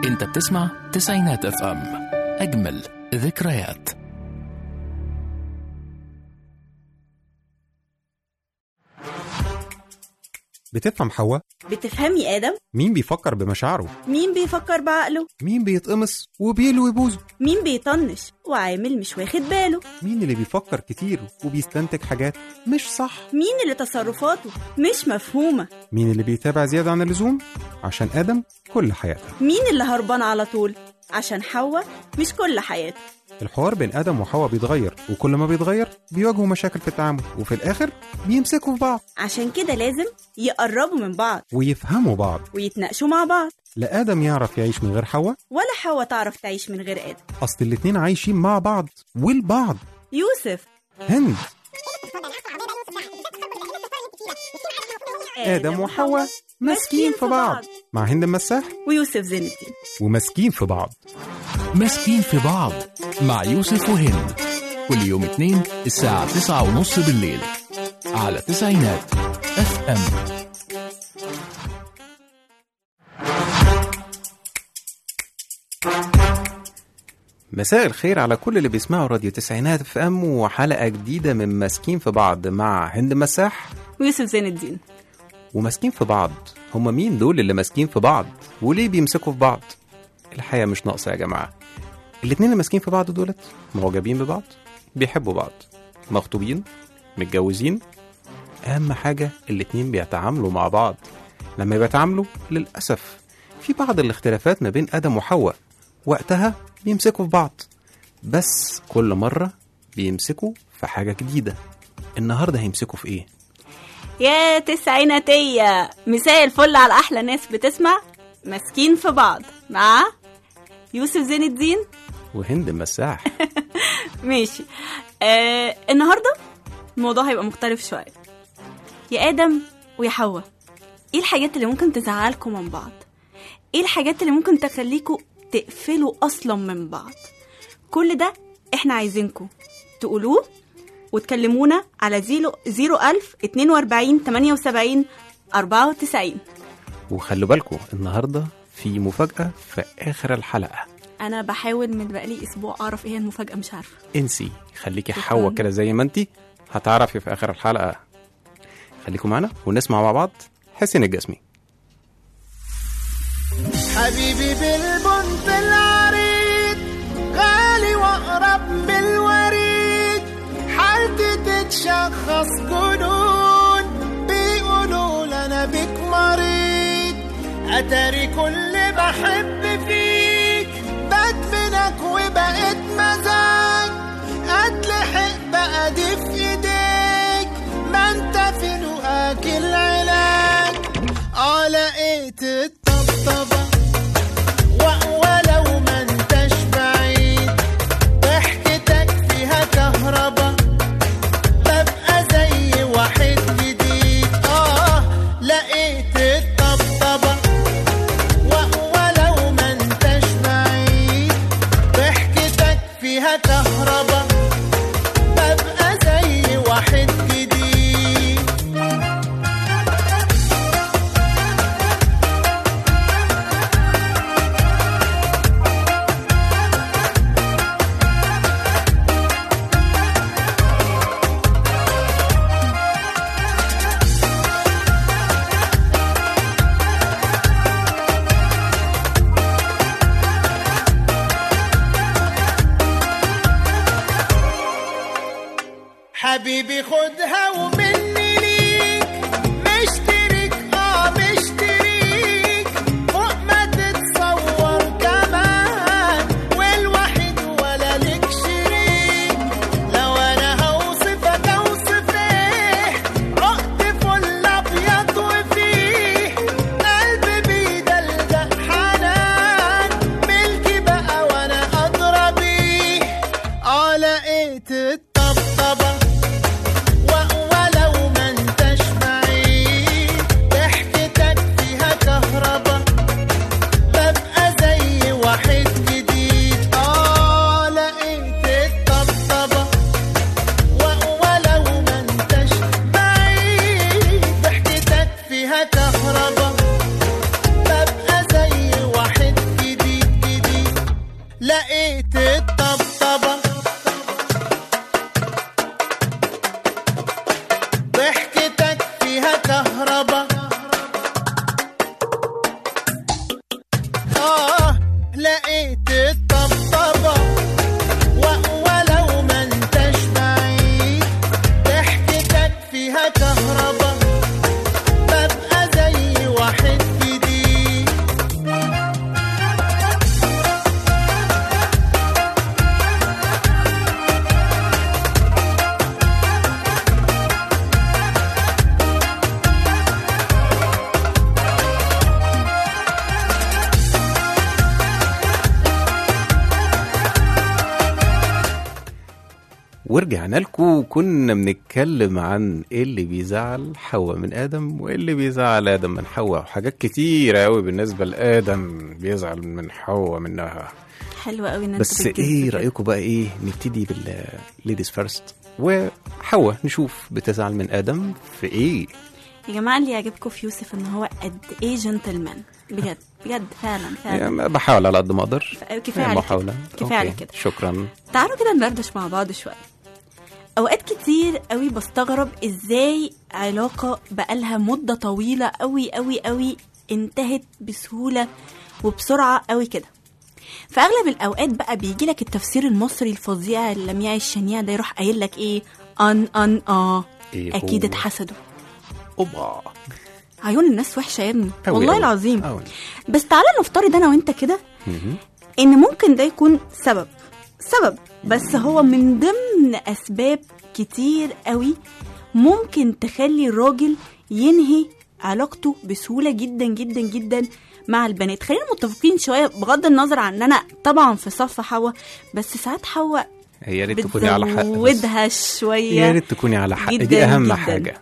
انت بتسمع تسعينات اف ام اجمل ذكريات بتفهم حواء بتفهمي آدم؟ مين بيفكر بمشاعره مين بيفكر بعقله؟ مين بيتقمص وبيلوي بوزه مين بيطنش وعامل مش واخد باله؟ مين اللي بيفكر كتير وبيستنتج حاجات مش صح مين اللي تصرفاته مش مفهومة؟ مين اللي بيتابع زيادة عن اللزوم عشان آدم كل حياته مين اللي هربان على طول؟ عشان حواء مش كل حياته الحوار بين آدم وحواء بيتغير وكل ما بيتغير بيواجهوا مشاكل في التعامل وفي الآخر بيمسكوا في بعض عشان كده لازم يقربوا من بعض ويفهموا بعض ويتناقشوا مع بعض لا آدم يعرف يعيش من غير حواء ولا حواء تعرف تعيش من غير آدم أصل الاتنين عايشين مع بعض والبعض يوسف هند آدم وحواء ماسكين في بعض مع هند المساح ويوسف زين الدين وماسكين في بعض ماسكين في بعض مع يوسف وهند كل يوم اثنين الساعة تسعة ونص بالليل على تسعينات اف ام مساء الخير على كل اللي بيسمعوا راديو تسعينات في ام وحلقة جديدة من ماسكين في بعض مع هند مساح ويوسف زين الدين وماسكين في بعض هما مين دول اللي ماسكين في بعض وليه بيمسكوا في بعض الحياة مش ناقصة يا جماعة الاتنين اللي ماسكين في بعض دولت معجبين ببعض بيحبوا بعض مخطوبين متجوزين أهم حاجة الاتنين بيتعاملوا مع بعض لما بيتعاملوا للأسف في بعض الاختلافات ما بين آدم وحواء وقتها بيمسكوا في بعض بس كل مرة بيمسكوا في حاجة جديدة النهاردة هيمسكوا في إيه؟ يا تسعيناتية مساء الفل على أحلى ناس بتسمع ماسكين في بعض مع يوسف زين الدين وهند مساح ماشي آه النهارده الموضوع هيبقى مختلف شويه يا ادم ويا حواء ايه الحاجات اللي ممكن تزعلكم من بعض ايه الحاجات اللي ممكن تخليكم تقفلوا اصلا من بعض كل ده احنا عايزينكم تقولوه وتكلمونا على زيرو زيرو ألف اتنين وأربعين تمانية وسبعين أربعة وتسعين وخلوا بالكم النهارده في مفاجأة في آخر الحلقة أنا بحاول من بقالي أسبوع أعرف إيه هي المفاجأة مش عارفة انسي خليكي شكراً. حوا كده زي ما انتي هتعرفي في آخر الحلقة خليكم معانا ونسمع مع بعض حسين الجسمي حبيبي بالبنت العريض غالي واقرب من الوريد حالتي تتشخص جنون بيقولوا لنا بك مريض اتاري كل بحب فيك بات منك وبقيت مزاج اتلحق بقى دي في ايديك ما انت في لقاك العلاج اه لقيت الطبطبة و- ولو ما انتش بعيد ضحكتك فيها كهربا ببقى زي واحد جديد اه لقيت الطبطبة و- ولو ما انتش بعيد ضحكتك فيها كهربا ببقى زي واحد جديد حبيبي خدها ومني ليك مشترك اه مشتريك فوق ما تتصور كمان والوحيد ولا لك شريك لو انا هوصفك اوصف ايه عقد فل ابيض وفيه قلبي بيدلدق حنان ملكي بقى وانا ادرى بيه اه لقيت الطبطبه و- ولو ما انتش بعيد ضحكتك فيها كهربا ببقى زي واحد جديد اه لقيت الطبطبة و- ولو ما انتش بعيد ضحكتك فيها كهربا ببقى زي واحد جديد ورجعنا لكم كنا بنتكلم عن ايه اللي بيزعل حواء من ادم وايه اللي بيزعل ادم من حواء وحاجات كتيره قوي بالنسبه لادم بيزعل من حواء منها حلوة قوي ان انت بس بتجز ايه كده. رايكم بقى ايه نبتدي بالليديز فيرست وحواء نشوف بتزعل من ادم في ايه يا جماعة اللي يعجبكم في يوسف ان هو قد ايه جنتلمان بجد بجد فعلا فعلا يعني بحاول على قد ما اقدر كفاية هي على محاولة كده كفاية على أوكي، كده شكرا تعالوا كده ندردش مع بعض شوية أوقات كتير قوي بستغرب إزاي علاقة بقالها مدة طويلة قوي قوي قوي انتهت بسهولة وبسرعة قوي كده في أغلب الأوقات بقى بيجي لك التفسير المصري الفظيع اللميع الشنيع ده يروح قايل لك إيه أن أن آه إيه أكيد هو؟ اتحسدوا اوبا عيون الناس وحشة يا ابني أوي والله أوي. العظيم أوي. بس تعالى نفترض أنا وأنت كده مهم. ان ممكن ده يكون سبب سبب بس هو من ضمن اسباب كتير قوي ممكن تخلي الراجل ينهي علاقته بسهوله جدا جدا جدا مع البنات خلينا متفقين شويه بغض النظر عن ان انا طبعا في صف حواء بس ساعات حواء يا ريت تكوني على حق بس. بتزودها شويه يا ريت تكوني على حق دي جداً اهم جداً. حاجه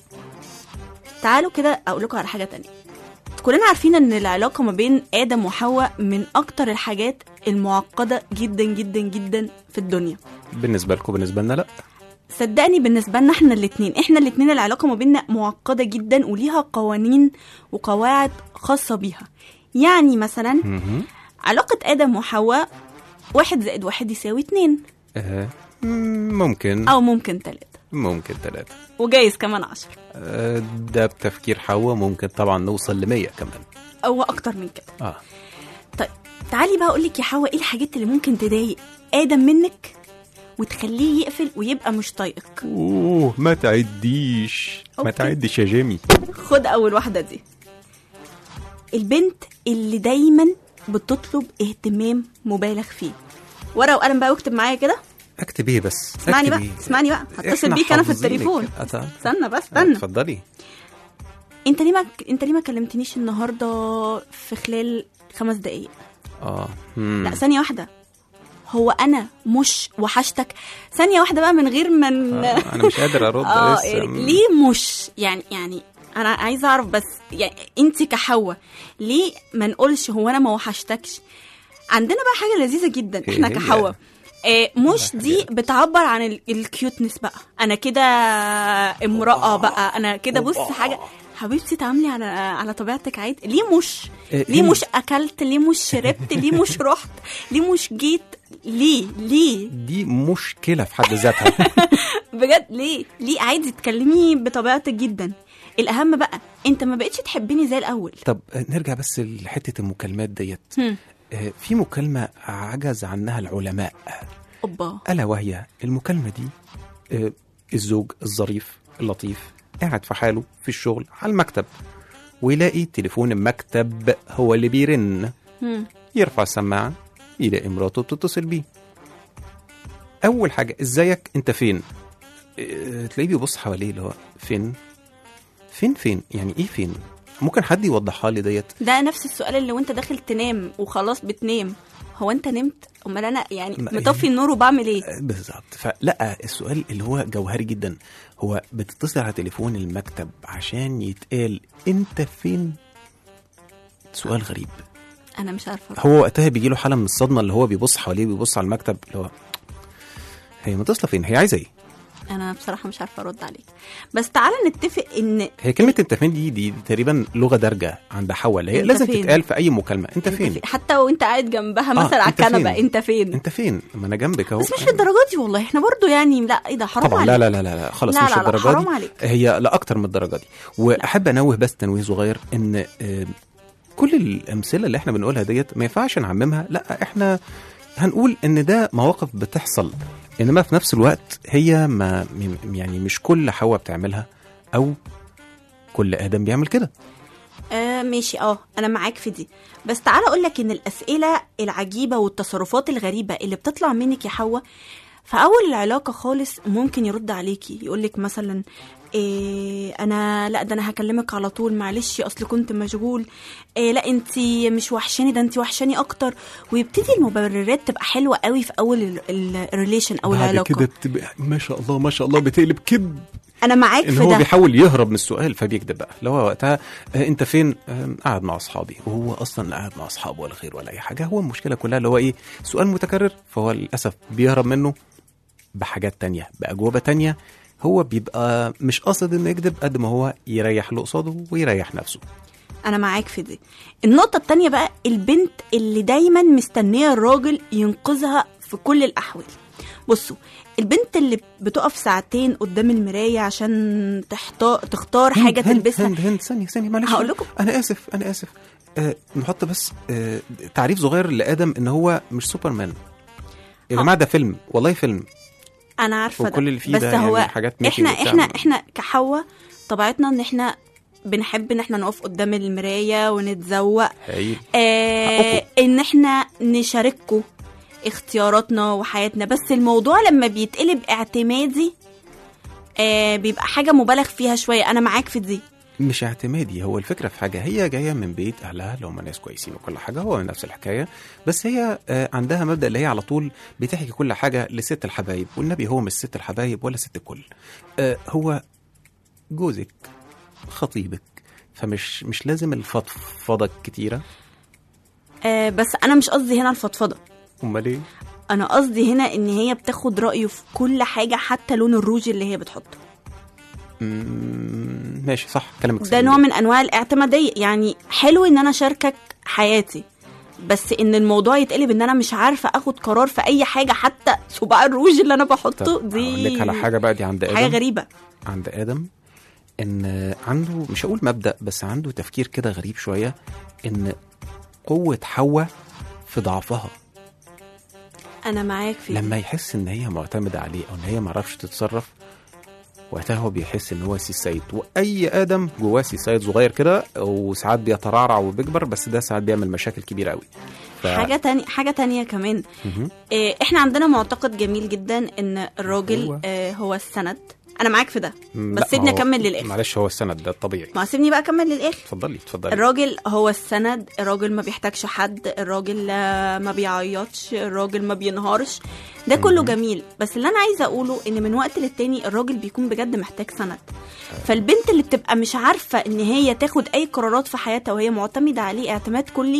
تعالوا كده اقول لكم على حاجه تانية كلنا عارفين ان العلاقه ما بين ادم وحواء من اكتر الحاجات المعقده جدا جدا جدا في الدنيا بالنسبه لكم بالنسبه لنا لا صدقني بالنسبه لنا احنا الاتنين احنا الاتنين العلاقه ما بيننا معقده جدا وليها قوانين وقواعد خاصه بيها يعني مثلا مهم. علاقه ادم وحواء واحد زائد واحد يساوي اتنين آه. مم، ممكن او ممكن تلاتة ممكن ثلاثة وجايز كمان عشرة آه، ده بتفكير حواء ممكن طبعا نوصل لمية كمان او اكتر من كده اه طيب تعالي بقى اقول لك يا حواء ايه الحاجات اللي ممكن تضايق ادم منك وتخليه يقفل ويبقى مش طايقك اوه ما تعديش ما أوكي. تعدش يا جيمي خد اول واحده دي البنت اللي دايما بتطلب اهتمام مبالغ فيه ورقه وقلم بقى واكتب معايا كده اكتب ايه بس اسمعني أكتب بقى إيه؟ اسمعني بقى هتصل إحنا بيك انا في حافظينك. التليفون أت- استنى بس آه، استنى اتفضلي انت ليه ما انت ليه ما كلمتنيش النهارده في خلال خمس دقايق اه مم. لا ثانيه واحده هو انا مش وحشتك ثانيه واحده بقى من غير ما ن- آه، انا مش قادر ارد اه لسه يعني مم. ليه مش يعني يعني انا عايزه اعرف بس يعني انت كحواء ليه ما نقولش هو انا ما وحشتكش عندنا بقى حاجه لذيذه جدا إيه احنا هي؟ كحواء آه مش دي بتعبر عن ال- الكيوتنس بقى انا كده امراه بقى انا كده بص حاجه حبيبتي تعاملي على على طبيعتك عادي ليه مش إيه، ليه هي- مش اكلت ليه مش شربت ليه مش رحت ليه مش جيت ليه ليه دي مشكله في حد ذاتها بجد ليه ليه عادي تكلمي بطبيعتك جدا الاهم بقى انت ما بقتش تحبني زي الاول طب آه، نرجع بس لحته المكالمات ديت هم. آه، في مكالمه عجز عنها العلماء اوبا الا وهي المكالمه دي آه، الزوج الظريف اللطيف قاعد في حاله في الشغل على المكتب ويلاقي تليفون المكتب هو اللي بيرن هم. يرفع السماعه يلاقي مراته بتتصل بيه اول حاجه ازيك انت فين آه، تلاقيه بيبص حواليه اللي هو فين فين فين يعني ايه فين ممكن حد يوضحها لي ديت ده نفس السؤال اللي وانت داخل تنام وخلاص بتنام هو انت نمت امال انا يعني ما- مطفي النور وبعمل ايه آه، بالظبط فلا السؤال اللي هو جوهري جدا هو بتتصل على تليفون المكتب عشان يتقال انت فين سؤال غريب انا مش عارفه هو وقتها بيجي له حاله من الصدمه اللي هو بيبص حواليه بيبص على المكتب اللي هو هي متصله فين هي عايزه ايه انا بصراحه مش عارفه ارد عليك بس تعالى نتفق ان هي كلمه انت فين دي دي تقريبا لغه دارجه عند حواء اللي هي أنت لازم فين؟ تتقال في اي مكالمه انت فين في- حتى وانت قاعد جنبها آه، مثلا على أنت فين؟ الكنبه انت فين انت فين ما انا جنبك اهو بس مش للدرجه دي والله احنا برضو يعني لا ايه ده حرام طبعا عليك لا لا لا لا, لا خلاص لا مش لا لا، الدرجه حرام دي عليك. هي لا اكتر من الدرجه دي واحب انوه بس تنويه صغير ان آه، كل الامثله اللي احنا بنقولها ديت ما ينفعش نعممها لا احنا هنقول ان ده مواقف بتحصل انما في نفس الوقت هي ما م- يعني مش كل حواء بتعملها او كل ادم بيعمل كده آه ماشي اه انا معاك في دي بس تعالى اقول لك ان الاسئله العجيبه والتصرفات الغريبه اللي بتطلع منك يا حواء في اول العلاقه خالص ممكن يرد عليكي يقول لك مثلا إيه انا لا ده انا هكلمك على طول معلش اصل كنت مشغول إيه لا انت مش وحشاني ده انت وحشاني اكتر ويبتدي المبررات تبقى حلوه قوي في اول الريليشن او بعد العلاقه كده بتبقى ما شاء الله ما شاء الله بتقلب كذب انا معاك ان في هو ده بيحاول يهرب من السؤال فبيكذب بقى اللي هو وقتها آه انت فين آه قاعد مع اصحابي وهو اصلا لا قاعد مع اصحابه ولا خير ولا اي حاجه هو المشكله كلها اللي هو ايه سؤال متكرر فهو للاسف بيهرب منه بحاجات تانية باجوبه تانية هو بيبقى مش قاصد انه يكذب قد ما هو يريح اللي قصاده ويريح نفسه انا معاك في دي النقطه التانية بقى البنت اللي دايما مستنيه الراجل ينقذها في كل الاحوال بصوا البنت اللي بتقف ساعتين قدام المرايه عشان تحتار تختار حاجه هند- تلبسها هند هند ثانيه ثانيه معلش هقول لكم. انا اسف انا اسف آه نحط بس آه تعريف صغير لادم ان هو مش سوبرمان يا ها. جماعه ده فيلم والله فيلم انا عارفه ده وكل اللي فيه بس ده هو يعني حاجات making احنا وبتاع. احنا احنا كحواء طبيعتنا ان احنا بنحب ان احنا نقف قدام المرايه ونتزوق هايل آه حقكم. ان احنا نشارككم اختياراتنا وحياتنا بس الموضوع لما بيتقلب اعتمادي آه بيبقى حاجه مبالغ فيها شويه انا معاك في دي مش اعتمادي هو الفكره في حاجه هي جايه من بيت اهلها اللي هم ناس كويسين وكل حاجه هو نفس الحكايه بس هي آه، عندها مبدا اللي هي على طول بتحكي كل حاجه لست الحبايب والنبي هو مش ست الحبايب ولا ست الكل آه، هو جوزك خطيبك فمش مش لازم الفضفضه الكتيره آه بس انا مش قصدي هنا الفضفضه امال ايه انا قصدي هنا ان هي بتاخد رايه في كل حاجه حتى لون الروج اللي هي بتحطه مم، ماشي صح كلامك ده سليم. نوع من انواع الاعتماديه يعني حلو ان انا اشاركك حياتي بس ان الموضوع يتقلب ان انا مش عارفه اخد قرار في اي حاجه حتى صباع الروج اللي انا بحطه طب دي اقول لك على حاجه بقى دي عند ادم حاجه غريبه عند ادم ان عنده مش هقول مبدا بس عنده تفكير كده غريب شويه ان قوه حواء في ضعفها انا معاك في دي. لما يحس ان هي معتمده عليه او ان هي معرفش تتصرف وقتها هو بيحس ان هو سي سيد واي ادم جواه سي سيد صغير كده وساعات بيترعرع وبيكبر بس ده ساعات بيعمل مشاكل كبيره قوي ف... حاجه تانية حاجه تانية كمان مهم. إيه احنا عندنا معتقد جميل جدا ان الراجل هو. آه هو السند انا معاك في ده م، بس لا، سيبني ما هو- اكمل للاخر معلش هو السند ده الطبيعي ما سيبني بقى اكمل للاخر اتفضلي اتفضلي الراجل هو السند الراجل ما بيحتاجش حد الراجل آه، ما بيعيطش الراجل ما بينهارش ده كله جميل بس اللي انا عايزه اقوله ان من وقت للتاني الراجل بيكون بجد محتاج سند فالبنت اللي بتبقى مش عارفه ان هي تاخد اي قرارات في حياتها وهي معتمده عليه اعتماد كلي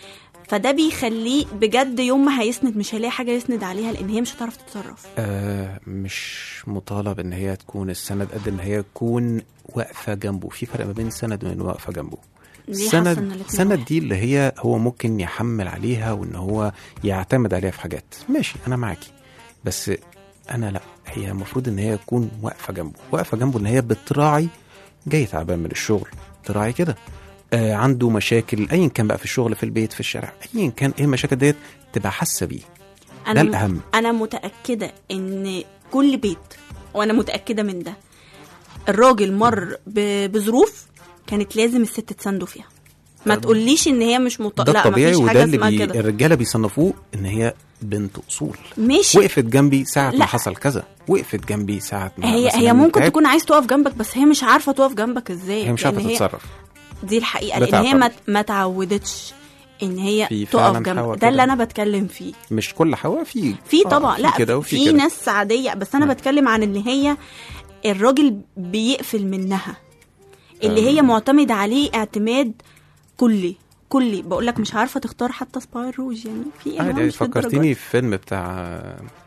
فده بيخليه بجد يوم ما هيسند مش هيلاقي حاجه يسند عليها لان هي مش هتعرف تتصرف آه مش مطالب ان هي تكون السند قد ما هي تكون واقفه جنبه في فرق ما بين السند وان واقفه جنبه ليه حاسة إن السند الاتنين سند واحد؟ دي اللي هي هو ممكن يحمل عليها وان هو يعتمد عليها في حاجات ماشي انا معاكي بس انا لا هي المفروض ان هي تكون واقفه جنبه واقفه جنبه ان هي بتراعي جاي تعبان من الشغل تراعي كده آه عنده مشاكل ايا كان بقى في الشغل في البيت في الشارع ايا كان ايه المشاكل ديت تبقى حاسه بيه ده انا الأهم. انا متاكده ان كل بيت وانا متاكده من ده الراجل مر ب- بظروف كانت لازم الست تسنده فيها ما تقوليش ان هي مش مط... ده لا الطبيعي مفيش وده حاجه اللي اسمها بي... كده الرجاله بيصنفوه ان هي بنت اصول ماشي وقفت جنبي ساعة لا. ما حصل كذا وقفت جنبي ساعة ما هي مثلاً هي ممكن تعبت. تكون عايز تقف جنبك بس هي مش عارفه تقف جنبك ازاي هي مش لأن عارفة تتصرف دي الحقيقه ده لان هي ما تعترض. ما تعودتش ان هي في تقف فعلاً جنبك حوا ده كده. اللي انا بتكلم فيه مش كل حوا في في آه، طبعا في لا كده وفي في كده. ناس عاديه بس انا مم. بتكلم عن ان هي الراجل بيقفل منها اللي هي معتمده عليه اعتماد كلي كلي بقول لك مش عارفه تختار حتى سباير روج يعني في ايه عادي هو عادي مش للدرجة فكرتيني في فيلم بتاع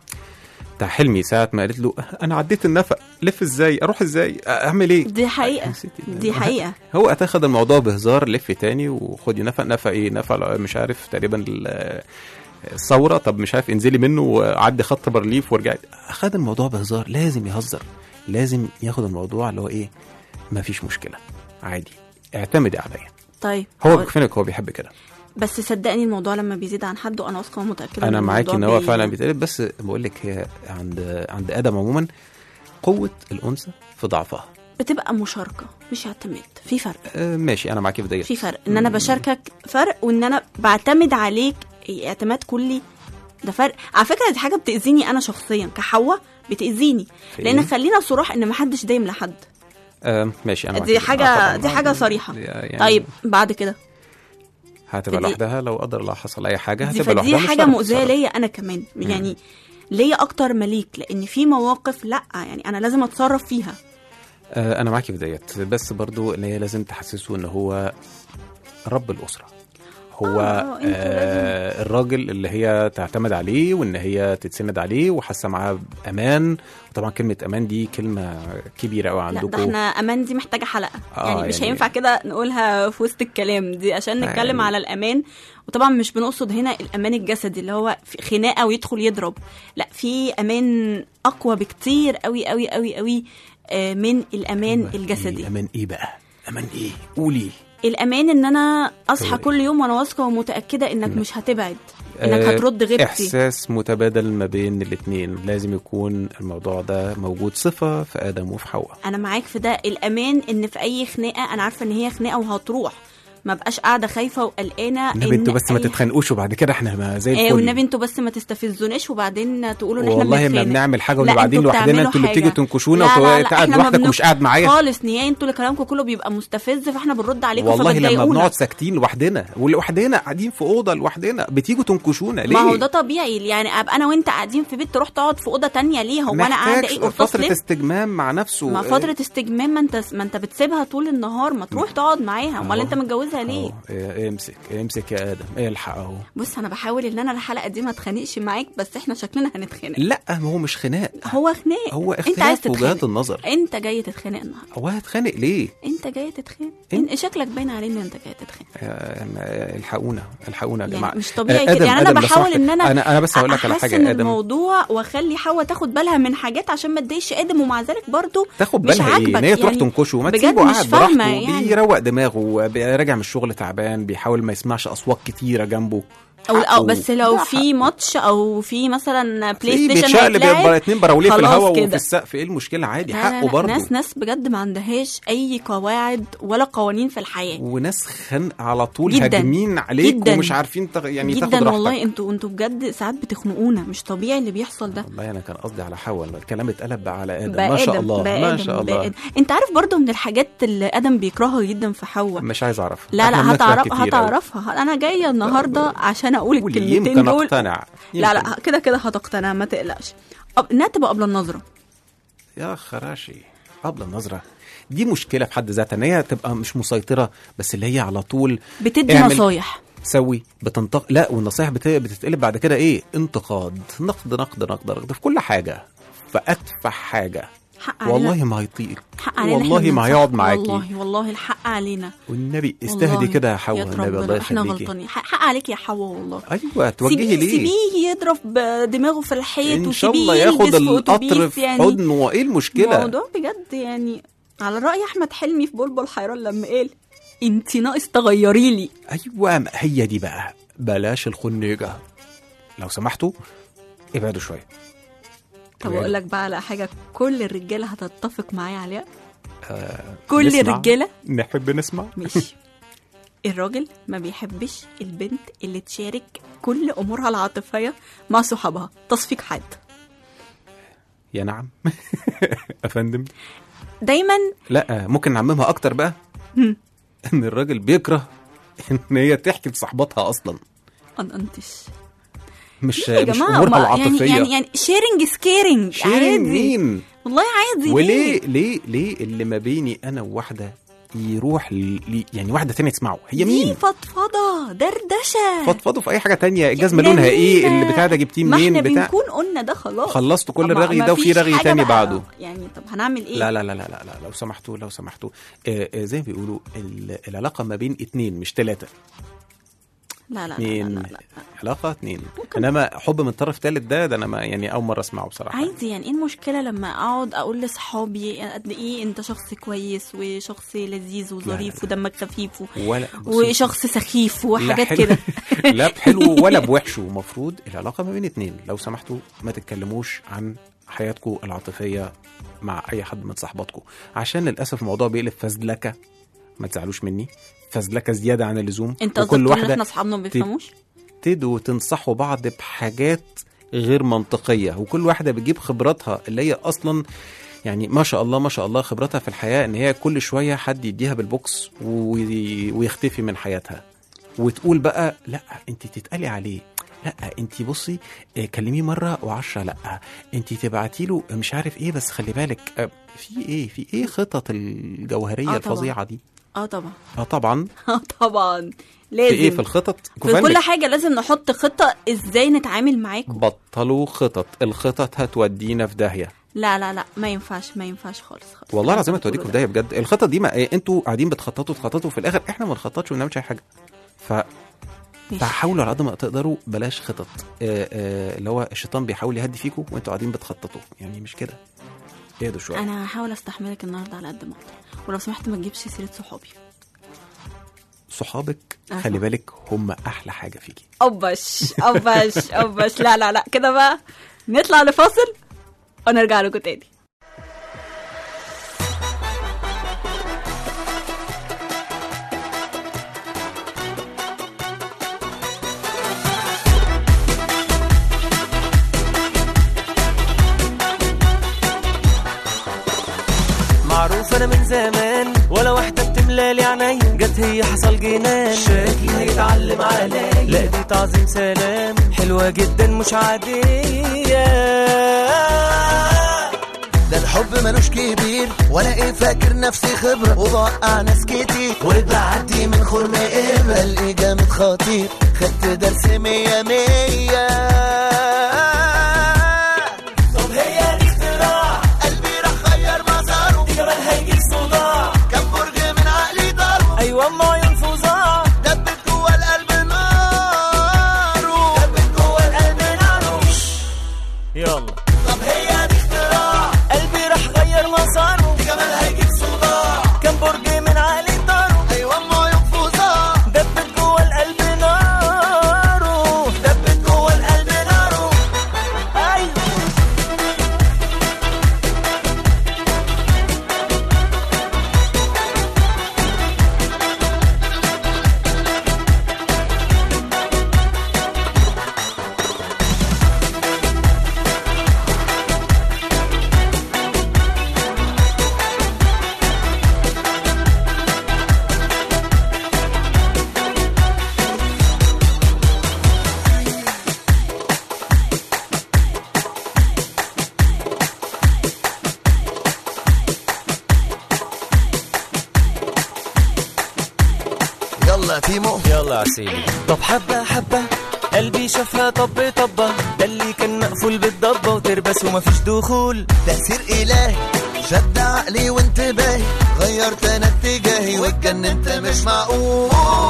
بتاع حلمي ساعة ما قالت له انا عديت النفق لف ازاي اروح ازاي اعمل ايه دي حقيقه نسيتي. دي حقيقه هو اتاخد الموضوع بهزار لف تاني وخدي نفق نفق ايه نفق مش عارف تقريبا ال- الثوره طب مش عارف انزلي منه وعدي خط برليف وارجعي اخد الموضوع بهزار لازم يهزر لازم ياخد الموضوع اللي هو ايه ما فيش مشكله عادي اعتمدي عليا طيب هو هقول- بيكفينك هو بيحب كده بس صدقني الموضوع لما بيزيد عن حده انا واثقه ومتاكده انا إن معاكي ان الموضوع هو بي- فعلا بيتقلب بس بقول لك هي عند عند ادم عموما قوه الانثى في ضعفها بتبقى مشاركه مش اعتماد في فرق آه، ماشي انا معاكي في ديت في فرق ان انا بشاركك فرق وان انا بعتمد عليك اعتماد كلي ده فرق على فكره دي حاجه بتاذيني انا شخصيا كحواء بتاذيني في لان إيه؟ خلينا صراح ان محدش دايم لحد آه ماشي انا دي معاك. حاجه آه، طبعاً. دي حاجه صريحه يعني طيب بعد كده هتبقى دي- لوحدها لو قدر الله حصل اي حاجه دي هتبقى فدي لوحدها مش حاجه هتعرف مؤذيه تتصرف. ليا انا كمان يعني ليا اكتر مليك لان في مواقف لا يعني انا لازم اتصرف فيها آه انا معاكي في ديت بس برضو ان هي لازم تحسسه ان هو رب الاسره هو آه، آه أنتوا آه الراجل اللي هي تعتمد عليه وان هي تتسند عليه وحاسه معاه بامان وطبعا كلمه امان دي كلمه كبيره قوي لا عندكم ده احنا امان دي محتاجه حلقه آه، يعني مش يعني- هينفع كده نقولها في وسط الكلام دي عشان نتكلم يعني- على الامان وطبعا مش بنقصد هنا الامان الجسدي اللي هو في خناقه ويدخل يضرب لا في امان اقوى بكتير قوي قوي قوي قوي آه، من الامان أيوة، الجسدي إيه امان ايه بقى امان ايه قولي الامان ان انا اصحى هو كل يوم وانا واثقه ومتاكده انك مش هتبعد انك آه، هترد غيبتي احساس متبادل ما بين الاثنين لازم يكون الموضوع ده موجود صفه في ادم وفي حواء انا معاك في ده الامان ان في اي خناقه انا عارفه ان هي خناقه وهتروح ما بقاش قاعده خايفه وقلقانه النبي إن انتوا بس ما أي- تتخانقوش وبعد كده احنا ما زي الفل آه والنبي انتوا بس ما تستفزوناش وبعدين تقولوا ان احنا والله ما بنتخانق. بنعمل حاجه لا، ونبقى قاعدين انتوا لوحدنا بتعملوا انتوا اللي حاجة. بتيجوا تنكشونا لا، لا، لا، وانت قاعد احنا ما لوحدك بنو- ومش قاعد معايا خالص نهائي انتوا اللي كلامكم كله بيبقى مستفز فاحنا بنرد عليكم والله لما فبتضايقونا. بنقعد ساكتين لوحدنا ولوحدنا قاعدين في اوضه لوحدنا بتيجوا تنكشونا ليه ما هو ده طبيعي يعني ابقى انا وانت قاعدين في بيت تروح تقعد في اوضه تانية ليه هو انا قاعده محتاج ايه قرطاس فتره ليه استجمام مع نفسه ما فتره استجمام ما انت ما انت بتسيبها طول النهار ما تروح تقعد معاها امال أهو. انت متجوزها ليه أهو، إيه، امسك امسك يا ادم الحق اهو بص انا بحاول ان انا الحلقه دي ما اتخانقش معاك بس احنا شكلنا هنتخانق لا ما هو مش خناق هو خناق هو انت عايز اختلاف وجهات تتخانق النظر انت جاي تتخانق النهارده هو هتخانق ليه انت جاي تتخانق انت- انت شكلك باين عليه ان انت جاي تتخانق آه، آه، الحقونا الحقونا يا يعني جماعه مش طبيعي آه، كده آدم، يعني انا آدم، لو بحاول سمحت. ان انا انا انا بس هقول لك على حاجه احسن يا ادم الموضوع واخلي حواء تاخد بالها من حاجات عشان ما تضايقش ادم ومع ذلك برضو تاخد مش بالها ايه عاجبك ان هي تروح يعني تنكشه ما بجد تسيبه مش قاعد فاهمة براحته يعني. بيروق دماغه راجع من الشغل تعبان بيحاول ما يسمعش اصوات كتيره جنبه او حقه. أو بس لو ده في حقه. ماتش او في مثلا بلاي في ستيشن بيتشقلب يبقى هيتلعب اتنين براوليه في خلاص الهواء وفي كده. السقف ايه المشكله عادي لا لا حقه لا برضه ناس ناس بجد ما عندهاش اي قواعد ولا قوانين في الحياه وناس خنق على طول جداً. هاجمين عليك جداً. ومش عارفين تغ... يعني تاخد جدا راحتك والله انتوا انتوا بجد ساعات بتخنقونا مش طبيعي اللي بيحصل ده والله انا كان قصدي على حواء الكلام اتقلب بقى على ادم بقى ما شاء آدم، الله بقى ما آدم، شاء بقى الله آدم. انت عارف برضو من الحاجات اللي ادم بيكرهها جدا في حواء مش عايز اعرفها لا إحنا لا بنكره هتعرف كتير أوي. هتعرفها انا جايه النهارده عشان اقول قولي، الكلمتين يمكن دول اقتنع لا يمكن. لا كده كده هتقتنع ما تقلقش أب- انها تبقى قبل النظره يا خراشي قبل النظرة دي مشكلة في حد ذاتها ان هي تبقى مش مسيطرة بس اللي هي على طول بتدي اعمل- نصايح سوي بتنتق لا والنصايح بت... بتتقلب بعد كده ايه انتقاد نقد نقد نقد نقد في كل حاجة في اتفه حاجة حق علينا والله ما هيطيق حق علينا إحنا والله ما بننصح. هيقعد معاكي والله والله الحق علينا والنبي استهدي والله. كده يا حواء يا النبي ربنا، الله احنا يخليكي غلطانين حق حق عليك يا حواء والله ايوه توجهي سيبيه ليه سيبيه يضرب دماغه في الحيط ان شاء وسيبيه الله ياخد يلبس في القطر أتوبيس في يعني حضنه وايه المشكلة الموضوع بجد يعني على رأي أحمد حلمي في بلبل حيران لما قال انت ناقص تغيري لي ايوه ما هي دي بقى بلاش الخنيجة لو سمحتوا ابعدوا شوية طب ابعدوا. اقول لك بقى على حاجه كل الرجاله هتتفق معايا عليها كل نسمع؟ الرجاله نحب نسمع ماشي الراجل ما بيحبش البنت اللي تشارك كل امورها العاطفيه مع صحابها تصفيق حد يا نعم افندم دايما لا ممكن نعممها اكتر بقى هم. ان الراجل بيكره ان هي تحكي لصاحباتها اصلا انقنتش مش يا مش جماعه امورها ما- يعني العاطفيه يعني يعني شيرنج سكيرنج شيرين عادي مين والله عادي وليه ليه ليه اللي ما بيني انا وواحده يروح ل... ل- يعني واحده تانية تسمعه هي دي مين فضفضه دردشه فضفضوا في اي حاجه تانية الجزمه لونها ايه جميلة. اللي بتاع ده جبتيه ما منين احنا بتاع بنكون قلنا ده خلاص خلصتوا كل طب ما- الرغي ما ده وفي فيش رغي حاجة تاني بقى. بعده يعني طب هنعمل ايه لا لا لا لا لا, لا لو سمحتوا لو سمحتوا آه آه زي ما بيقولوا ال- العلاقه ما بين اتنين مش ثلاثه لا لا لا, لا, اتنين لا, لا. علاقه اتنين انما حب من طرف ثالث ده ده انا ما يعني اول مره اسمعه بصراحه عادي يعني ايه المشكله لما اقعد اقول لاصحابي قد ايه انت شخص كويس وشخص لذيذ وظريف ودمك خفيف و... ولا بصي، وشخص سخيف لا وحاجات حلو- كده لا بحلو ولا بوحشه المفروض العلاقه ما بين اتنين لو سمحتوا ما تتكلموش عن حياتكم العاطفيه مع اي حد من صحباتكم عشان للاسف الموضوع بيقلب فزلكه ما تزعلوش مني فزلكه زياده عن اللزوم انت قصدك وكل تقول ان واحده احنا اصحابنا ما بيفهموش تبتدوا تنصحوا بعض بحاجات غير منطقيه وكل واحده بتجيب خبراتها اللي هي اصلا يعني ما شاء الله ما شاء الله خبرتها في الحياه ان هي كل شويه حد يديها بالبوكس وي- ويختفي من حياتها وتقول بقى لا انت تتقلي عليه لا انت بصي اه، كلميه مره وعشرة لا انت تبعتي له مش عارف ايه بس خلي بالك اه، في ايه في ايه خطط الجوهريه آه طبعاً. الفظيعه دي اه طبعا اه طبعا اه طبعا في لازم ايه في الخطط في كفاية كل إنك حاجه لازم نحط خطه ازاي نتعامل معاكم بطلوا خطط الخطط هتودينا في داهيه لا لا لا ما ينفعش ما ينفعش خالص خالص والله العظيم اللي هتوديكم في بتقوله داهيه بجد الخطط دي ما إيه انتوا قاعدين بتخططوا تخططوا في الاخر احنا ما نخططش وما نعملش اي حاجه ف ده. ماشي. فحاولوا على قد ما تقدروا بلاش خطط آه، آه، اللي هو الشيطان بيحاول يهدي فيكم وانتوا قاعدين بتخططوا يعني مش كده اهدوا شويه انا هحاول استحملك النهارده على قد ما اقدر ولو سمحت ما تجيبش سيره صحابي صحابك أها. خلي بالك هم احلى حاجه فيكي اوبش اوبش اوبش لا لا لا كده بقى نطلع لفاصل ونرجع لكم تاني معروف انا من زمان ولا واحدة بتملالي عينيا جت هي حصل جنان شكلي هيتعلم عليا لا دي تعظيم سلام حلوة جدا مش عادية ده الحب ملوش كبير ولا ايه فاكر نفسي خبرة وبوقع ناس كتير وبعدي من خرم إبرة قلبي جامد خطير خدت درس مية مية طب هي دي اختراع قلبي راح غير مساره دي كمان هيجيب صداع كم برج من عقلي ضربه ايوه ما عيون فظاع دبت جوه القلب ناره دبت جوه القلب ناره يلا طب هي دي اختراع قلبي راح غير مساره دي كمان هيجيب صداع كم برج من عقلي طاره ايوه ما ينفذها دبت جوه القلب ناره دبت جوه القلب ناره ايوه يلا تيمو يلا يا سيدي طب حبة حبة قلبي شافها طب طبة ده اللي كان مقفول بالضبة وتربس ومفيش دخول تأثير إلهي شد عقلي وانتباهي غيرت انا اتجاهي واتجننت مش معقول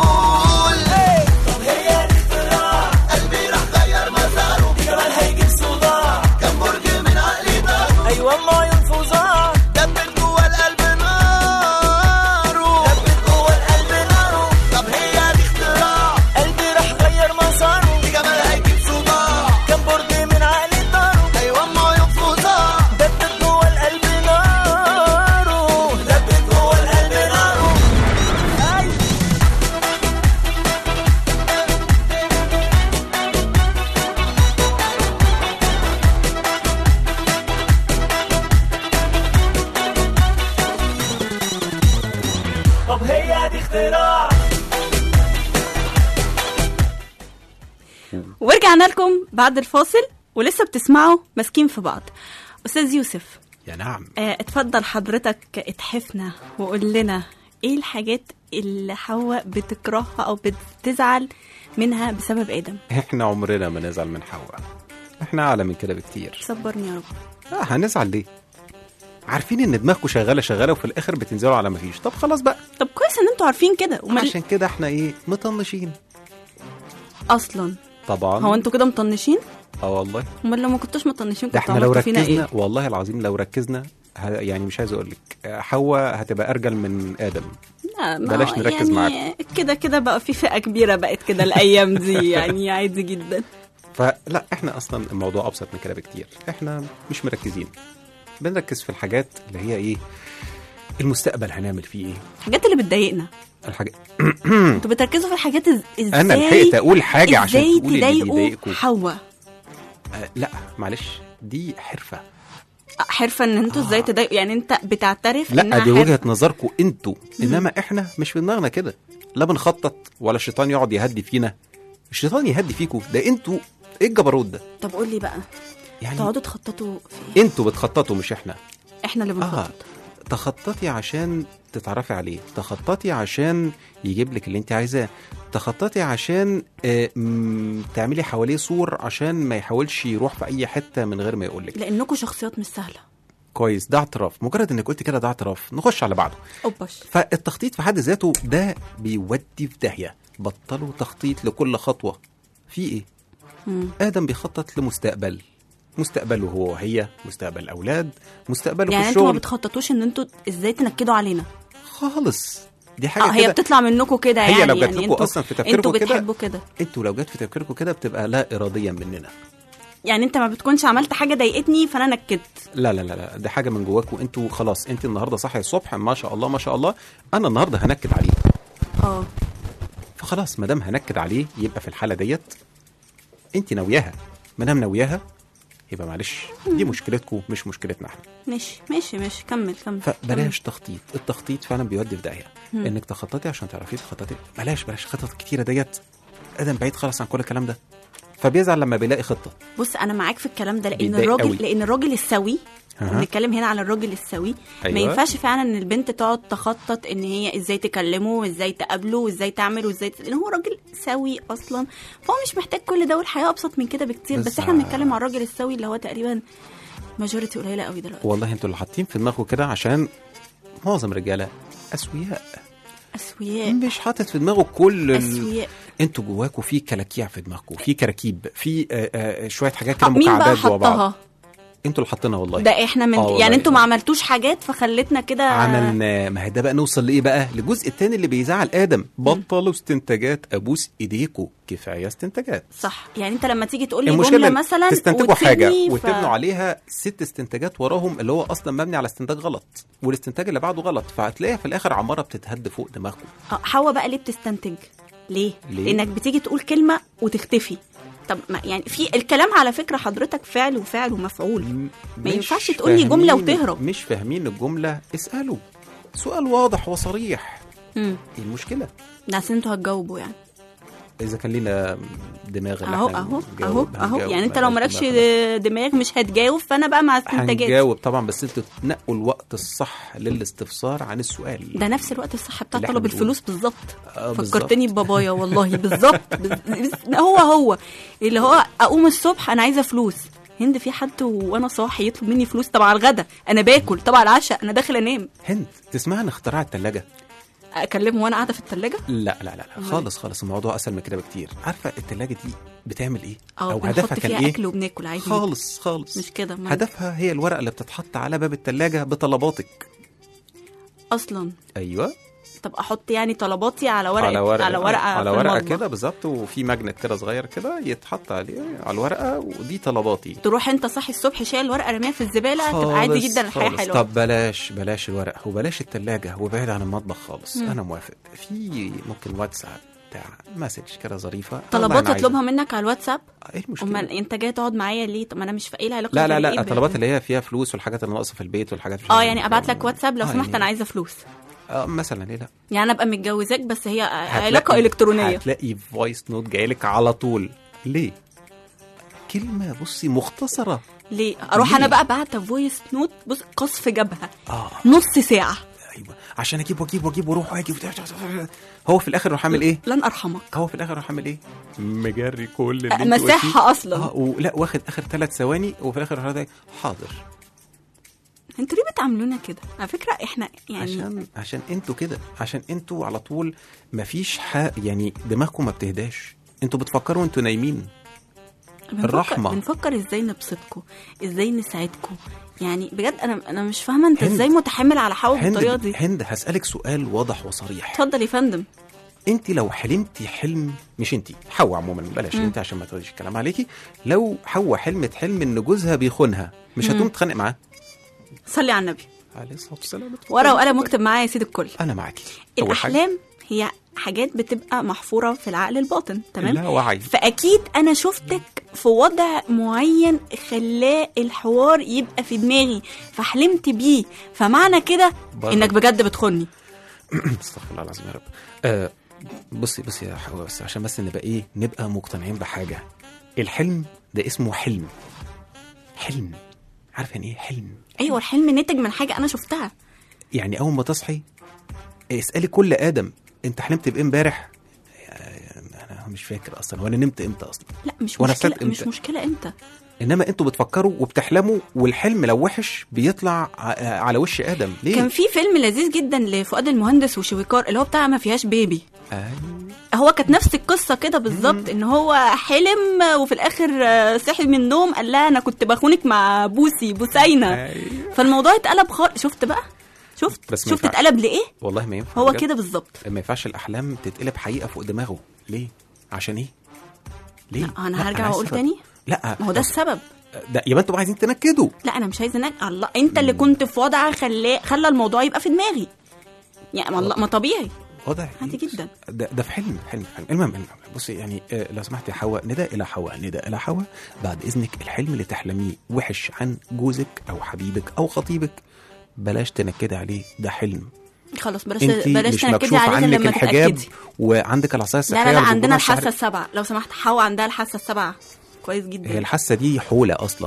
طب هي دي اختراع قلبي راح غير مساره دي كمان هيجيب صداع كم برج من عقلي ضربه ايوه ما عيون فظاع دبت جوه القلب ناره دبت جوه القلب ناره طب هي دي اختراع قلبي راح غير مساره دي جمال هيجيب صداع كم برج من عقلي طاره ايوه ما ينفذها دبت جوه القلب ناره دبت جوه القلب ناره ايوه طب هي دي اختراع ورجعنا لكم بعد الفاصل ولسه بتسمعوا ماسكين في بعض استاذ يوسف يا نعم آه، اتفضل حضرتك اتحفنا وقول لنا ايه الحاجات اللي حواء بتكرهها او بتزعل منها بسبب ادم احنا عمرنا ما نزعل من حواء احنا اعلى من كده بكتير صبرني يا رب اه هنزعل ليه عارفين ان دماغكم شغاله شغاله وفي الاخر بتنزلوا على ما فيش طب خلاص بقى طب كويس ان انتوا عارفين كده ومال عشان كده احنا ايه مطنشين اصلا طبعا هو انتوا كده مطنشين اه والله امال لو ما كنتوش مطنشين ده كنتوا احنا لو عملتوا فينا ركزنا ايه والله العظيم لو ركزنا ه- يعني مش عايز اقول لك حواء هتبقى ارجل من ادم لا، ما بلاش هو نركز يعني كده كده بقى في فئه كبيره بقت كده الايام دي يعني عادي جدا فلا احنا اصلا الموضوع ابسط من كده بكتير احنا مش مركزين بنركز في الحاجات اللي هي ايه المستقبل هنعمل فيه ايه الحاجات اللي بتضايقنا الحاجات انتوا بتركزوا في الحاجات إز... ازاي انا لحقت اقول حاجه عشان ازاي تقولي اللي تضايقوا بيضايقكم حواء آه لا معلش دي حرفه حرفه ان انتوا ازاي تضايقوا يعني انت بتعترف لا انها دي وجهه حرفة. نظركم انتوا انما احنا مش في دماغنا كده لا بنخطط ولا الشيطان يقعد يهدي فينا الشيطان يهدي فيكم ده انتوا ايه الجبروت ده طب قول لي بقى يعني تقعدوا تخططوا في ايه انتوا بتخططوا مش احنا احنا اللي اه بنخطط تخططي عشان تتعرفي عليه تخططي عشان يجيب لك اللي انت عايزاه تخططي عشان آه م- تعملي حواليه سور عشان ما يحاولش يروح في اي حته من غير ما يقول لك لانكم شخصيات مش سهله كويس ده اعتراف مجرد انك قلت كده ده اعتراف نخش على بعضه اوباش فالتخطيط في حد ذاته ده بيودي في داهيه بطلوا تخطيط لكل خطوه في ايه مم. ادم بيخطط لمستقبل مستقبله هو وهي مستقبل الاولاد مستقبله يعني في انتوا ما الشغل بتخططوش ان انتوا ازاي تنكدوا علينا خالص دي حاجه اه هي كده بتطلع منكم كده هي يعني لو جات يعني لكم انتوا أصلاً في تفكيركم انتوا كده- بتحبوا كده انتوا لو جت في تفكيركم كده بتبقى لا اراديا مننا يعني انت ما بتكونش عملت حاجه ضايقتني فانا نكدت لا لا لا لا دي حاجه من جواكم انتوا خلاص انت النهارده صاحيه الصبح ما شاء الله ما شاء الله انا النهارده هنكد عليه اه فخلاص ما دام هنكد عليه يبقى في الحاله ديت انت ناوياها ما دام ناوياها يبقى معلش دي مشكلتكم مش مشكلتنا احنا ماشي ماشي ماشي كمل كمل فبلاش تخطيط التخطيط فعلا بيودي في داهيه انك تخططي عشان تعرفي تخططي بلاش بلاش خطط كتيره ديت ادم بعيد خالص عن كل الكلام ده فبيزعل لما بيلاقي خطه بص انا معاك في الكلام ده لان بيتضايق الراجل قوي. لان الراجل السوي أها. بنتكلم هنا على الراجل السوي ما أيوة. ينفعش فعلا ان البنت تقعد تخطط ان هي ازاي تكلمه وازاي تقابله وازاي تعمل وازاي ت... لان هو راجل سوي اصلا فهو مش محتاج كل ده والحياه ابسط من كده بكتير بس, بس احنا ع- بنتكلم على الراجل السوي اللي هو تقريبا ماجوريتي قليله قوي دلوقتي والله انتوا اللي حاطين في دماغكم كده عشان معظم الرجاله اسوياء اسوياء مش حاطط في دماغه كل ال... اسوياء انتوا جواكوا في كلاكيع في دماغكم في كراكيب في آه آه شويه حاجات كده آه، مين بقى مكعبات جوا بعض حطها انتوا اللي حاطينها والله ده احنا من آه والله. يعني انتوا ما عملتوش حاجات فخلتنا كده عملنا ما هي ده بقى نوصل لايه بقى للجزء الثاني اللي بيزعل ادم بطلوا استنتاجات ابوس ايديكوا كفايه استنتاجات صح يعني انت لما تيجي تقول لي المشكله جمله إن مثلا تستنتجوا حاجه وتبني ف- وتبنوا عليها ست استنتاجات وراهم اللي هو اصلا مبني على استنتاج غلط والاستنتاج اللي بعده غلط فهتلاقيها في الاخر عماره بتتهد فوق دماغكم اه حواء بقى ليه بتستنتج ليه؟ ليه؟ لانك بتيجي تقول كلمه وتختفي طب ما يعني في الكلام على فكره حضرتك فعل وفعل ومفعول ما مش ينفعش تقول لي جملة فاهمين- وتهرب. مش فاهمين الجمله اسالوا سؤال واضح وصريح امم ايه المشكله ده عشان انتوا هتجاوبوا يعني اذا كان لينا دماغ اللي اهو احنا اهو اهو نجاوب، اهو هنجاوب. يعني انت لو مالناش مالكش دماغ. دماغ مش هتجاوب فانا بقى مع استنتاجات هنجاوب طبعا بس انتوا تنقوا الوقت الصح للاستفسار عن السؤال ده نفس الوقت الصح بتاع اللي احنا طلب بنقوله. الفلوس بالظبط آه، بالظبط. فكرتني ببابايا والله بالظبط بز- بز- هو هو اللي هو اقوم الصبح انا عايزه فلوس هند في حد وانا صاحي يطلب مني فلوس طب على الغدا انا باكل طب على العشاء انا داخل انام هند تسمع عن اختراع الثلاجه اكلمه وانا قاعده في الثلاجه لا لا لا, لا. أمال خالص خالص الموضوع اسهل من كده بكتير عارفه الثلاجه دي بتعمل ايه اه او بنحط هدفها كان فيها ايه اكل وبناكل عادي خالص خالص مش كده ما- هدفها هي الورقه اللي بتتحط على باب الثلاجه بطلباتك اصلا ايوه طب احط يعني طلباتي على ورقه على ورقه على ورقه على في ورقه المطبخ. كده بالظبط وفي ماجنت كده صغير كده يتحط عليه على الورقه ودي طلباتي تروح انت صاحي الصبح شايل ورقه رميها في الزباله هتبقى عادي خالص- جدا الحياه خالص. حلوه طب بلاش بلاش الورق وبلاش التلاجة وبعد عن المطبخ خالص انا موافق في ممكن واتساب بتاع مسج كده ظريفه والله طلبات أنا عايزة. اطلبها منك على الواتساب ايه المشكله امال انت جاي تقعد معايا ليه طب ما انا مش في ايه العلاقه لا لا دي لا بإيه؟ الطلبات اللي هي فيها فلوس والحاجات اللي ناقصه في البيت والحاجات مش اه عارف يعني إيه. ابعت لك واتساب لو آه، سمحت يعني- انا عايزه فلوس اه مثلا ليه لا يعني انا ابقى متجوزاك بس هي هتلاقي- علاقه الكترونيه هتلاقي فويس نوت جايلك على طول ليه كلمه بصي مختصره ليه اروح ليه؟ انا بقى بعت فويس نوت بص قصف جبهه اه نص ساعه ايوه عشان اجيب واجيب واجيب واروح واجي هو في الاخر راح عامل ايه لن ارحمك هو في الاخر راح عامل ايه مجري كل اللي انت قلتيه. مساحه اصلا اه ولا واخد اخر ثلاث ثواني وفي الاخر راح ده حاضر انتوا ليه بتعاملونا كده على فكره احنا يعني عشان عشان انتوا كده عشان انتوا على طول مفيش حق يعني دماغكم ما بتهداش انتوا بتفكروا انتوا نايمين بنفكر الرحمة. بنفكر ازاي نبسطكم ازاي نساعدكم يعني بجد انا انا مش فاهمه انت هند. ازاي متحمل على حاول بالطريقه هند دي هند هسألك سؤال واضح وصريح اتفضل يا فندم انت لو حلمتي حلم مش انت حواء عموما بلاش انت عشان ما تاخديش الكلام عليكي لو حواء حلمت حلم ان جوزها بيخونها مش هتقوم تتخانق معاه صلي على النبي عليه الصلاه والسلام ورقه وقلم واكتب معايا يا سيد الكل انا معاكي أول حاجة. الاحلام هي حاجات بتبقى محفوره في العقل الباطن تمام لا وعي فاكيد انا شفتك في وضع معين خلاه الحوار يبقى في دماغي فحلمت بيه فمعنى كده بره. انك بجد بتخني استغفر الله العظيم يا رب آه بصي بصي يا حوا بس عشان بس نبقى ايه نبقى مقتنعين بحاجه الحلم ده اسمه حلم حلم عارف يعني ايه حلم ايوه الحلم نتج من حاجه انا شفتها يعني اول ما تصحي اسالي كل ادم انت حلمت بايه امبارح يعني انا مش فاكر اصلا وانا نمت امتى اصلا لا مش وأنا مشكله صدق مش إمتى؟ مشكله انت انما انتوا بتفكروا وبتحلموا والحلم لو وحش بيطلع ع- على وش ادم ليه كان في فيلم لذيذ جدا لفؤاد المهندس وشويكار اللي هو بتاع ما فيهاش بيبي أيوة. هو كانت نفس القصه كده بالظبط ان هو حلم وفي الاخر آه، صحي من النوم قال لها انا كنت بخونك مع بوسي بوسينه أيوة. فالموضوع اتقلب خالص شفت بقى شفت بس ما شفت ينفعش. اتقلب لايه والله ما ينفع هو بجد. كده بالظبط ما ينفعش الاحلام تتقلب حقيقه فوق دماغه ليه عشان ايه ليه لا، أنا لا، هرجع عايز وأقول سبب. تاني؟ لا ما هو ده السبب ده يبقى انتوا بقى عايزين تنكدوا لا انا مش عايزه انك الله انت اللي كنت في وضع خلاه خلى الموضوع يبقى في دماغي يعني ما, الله- ما طبيعي واضح عادي جدا. ده, ده في حلم حلم حلم المهم المهم بصي يعني آه، لو سمحت يا حواء نداء الى حواء نداء الى حواء بعد اذنك الحلم اللي تحلميه وحش عن جوزك او حبيبك او خطيبك بلاش تنكدي عليه ده حلم خلاص بلاش انت بلاش مش تنكدي مكشوف عليه غير عنك لما الحجاب تتاكدي وعندك العصايه السحريه لا لا لا والبونبونة عندنا الحاسه الشعرية. السبعه لو سمحت حواء عندها الحاسه السبعه كويس هي جدا الحاسه دي حوله اصلا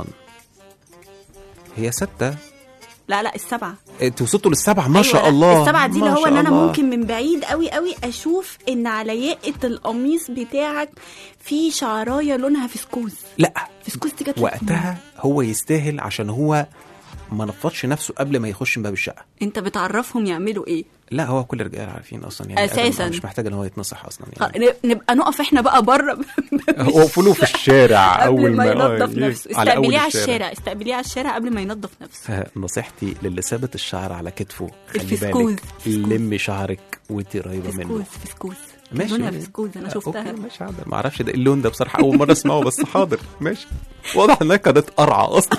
هي سته لا لا السبعه انتوا وصلتوا للسبعه ما شاء أيوة، الله السبعه دي ما اللي هو شاء ان انا الله. ممكن من بعيد قوي قوي اشوف ان على ياقه القميص بتاعك في شعرايه لونها فسكوز لا فسكوز دي جت وقتها هو يستاهل عشان هو ما نفضش نفسه قبل ما يخش من باب الشقه انت بتعرفهم يعملوا ايه لا هو كل الرجال عارفين اصلا يعني أساساً. آدم مش محتاج ان هو يتنصح اصلا خ- يعني ن- نبقى نقف احنا بقى بره وقفوا في الشارع قبل اول ما ما ينظف آه، نفسه على أول استقبليه على الشارع استقبليه على الشارع قبل ما ينظف نفسه آه، نصيحتي للي ثابت الشعر على كتفه خلي الفسكوز. بالك لمي شعرك وانت قريبه فسكوز منه فسكوز ماشي لونها فسكوز انا آه، شفتها اوكي ماشي حاضر ما اعرفش ده إيه اللون ده بصراحه اول مره اسمعه بس حاضر ماشي واضح انها كانت قرعه اصلا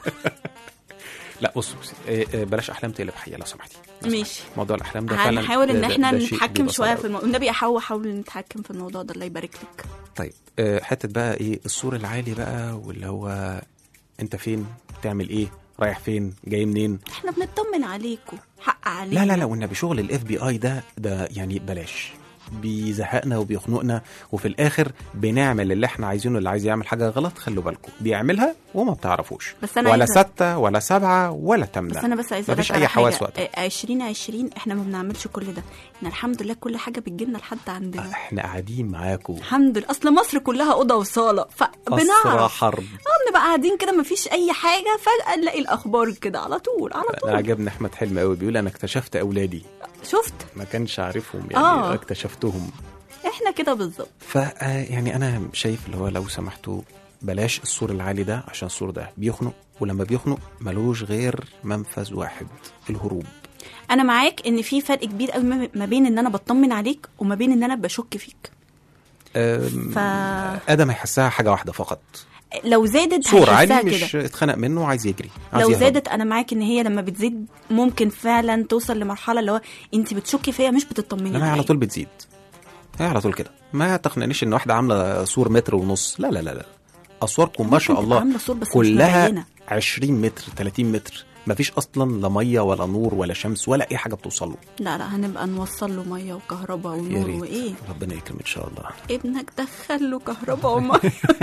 لا بص بص آه، آه، بلاش احلام تقلب حقيقه لو سمحتي لو ماشي. سمحتي. موضوع الاحلام ده فعلا هنحاول ان ده- ده- احنا ده شيء نتحكم بيبقى شويه صعب في أوي. الموضوع النبي احاول حاول نتحكم في الموضوع ده الله يبارك لك طيب آه، حته بقى ايه السور العالي بقى واللي هو انت فين بتعمل ايه رايح فين جاي منين احنا بنطمن عليكم حق علينا لا لا لا والنبي شغل الاف بي اي ده ده يعني بلاش بيزهقنا وبيخنقنا وفي الاخر بنعمل اللي احنا عايزينه اللي عايز يعمل حاجه غلط خلوا بالكم بيعملها وما بتعرفوش بس أنا ولا عايزة- ستة ولا سبعة ولا تمنة بس انا بس عايزه مفيش أقولك اي على حواس حاجة. وقتها آه، 2020 احنا ما بنعملش كل ده احنا الحمد لله كل حاجه بتجيلنا لحد عندنا احنا قاعدين معاكم الحمد لله اصل مصر كلها اوضه وصاله أسرى فبنعرف حرب اه بنبقى قاعدين كده مفيش اي حاجه فجاه نلاقي الاخبار كده على طول على انا طول عجبني احمد حلمي قوي بيقول انا اكتشفت اولادي شفت ما كانش عارفهم يعني آه. اكتشفتهم احنا كده بالظبط ف آه، يعني انا شايف اللي هو لو سمحتوا بلاش السور العالي ده عشان السور ده بيخنق ولما بيخنق ملوش غير منفذ واحد الهروب انا معاك ان في فرق كبير قوي ما ما بين ان انا بطمن عليك وما بين ان انا بشك فيك أم، ف ادم هيحسها حاجه واحده فقط لو زادت سور هيحسها عالي كده مش اتخنق منه وعايز يجري عايز لو يهرب. زادت انا معاك ان هي لما بتزيد ممكن فعلا توصل لمرحله اللي هو انت بتشكي فيا مش بتطمني لا ما هي على عليا. طول بتزيد هي على طول كده ما تقنعنيش ان واحده عامله سور متر ونص لا لا لا لا اسواركم ما شاء ممكن الله تبقى عاملة سور بس مش كلها مبينة. 20 متر 30 متر ما فيش اصلا لا ميه ولا نور ولا شمس ولا اي حاجه بتوصل له لا لا هنبقى نوصل له ميه وكهرباء يا ونور ريت وايه ربنا يكرم ان شاء الله ابنك دخل له كهرباء وميه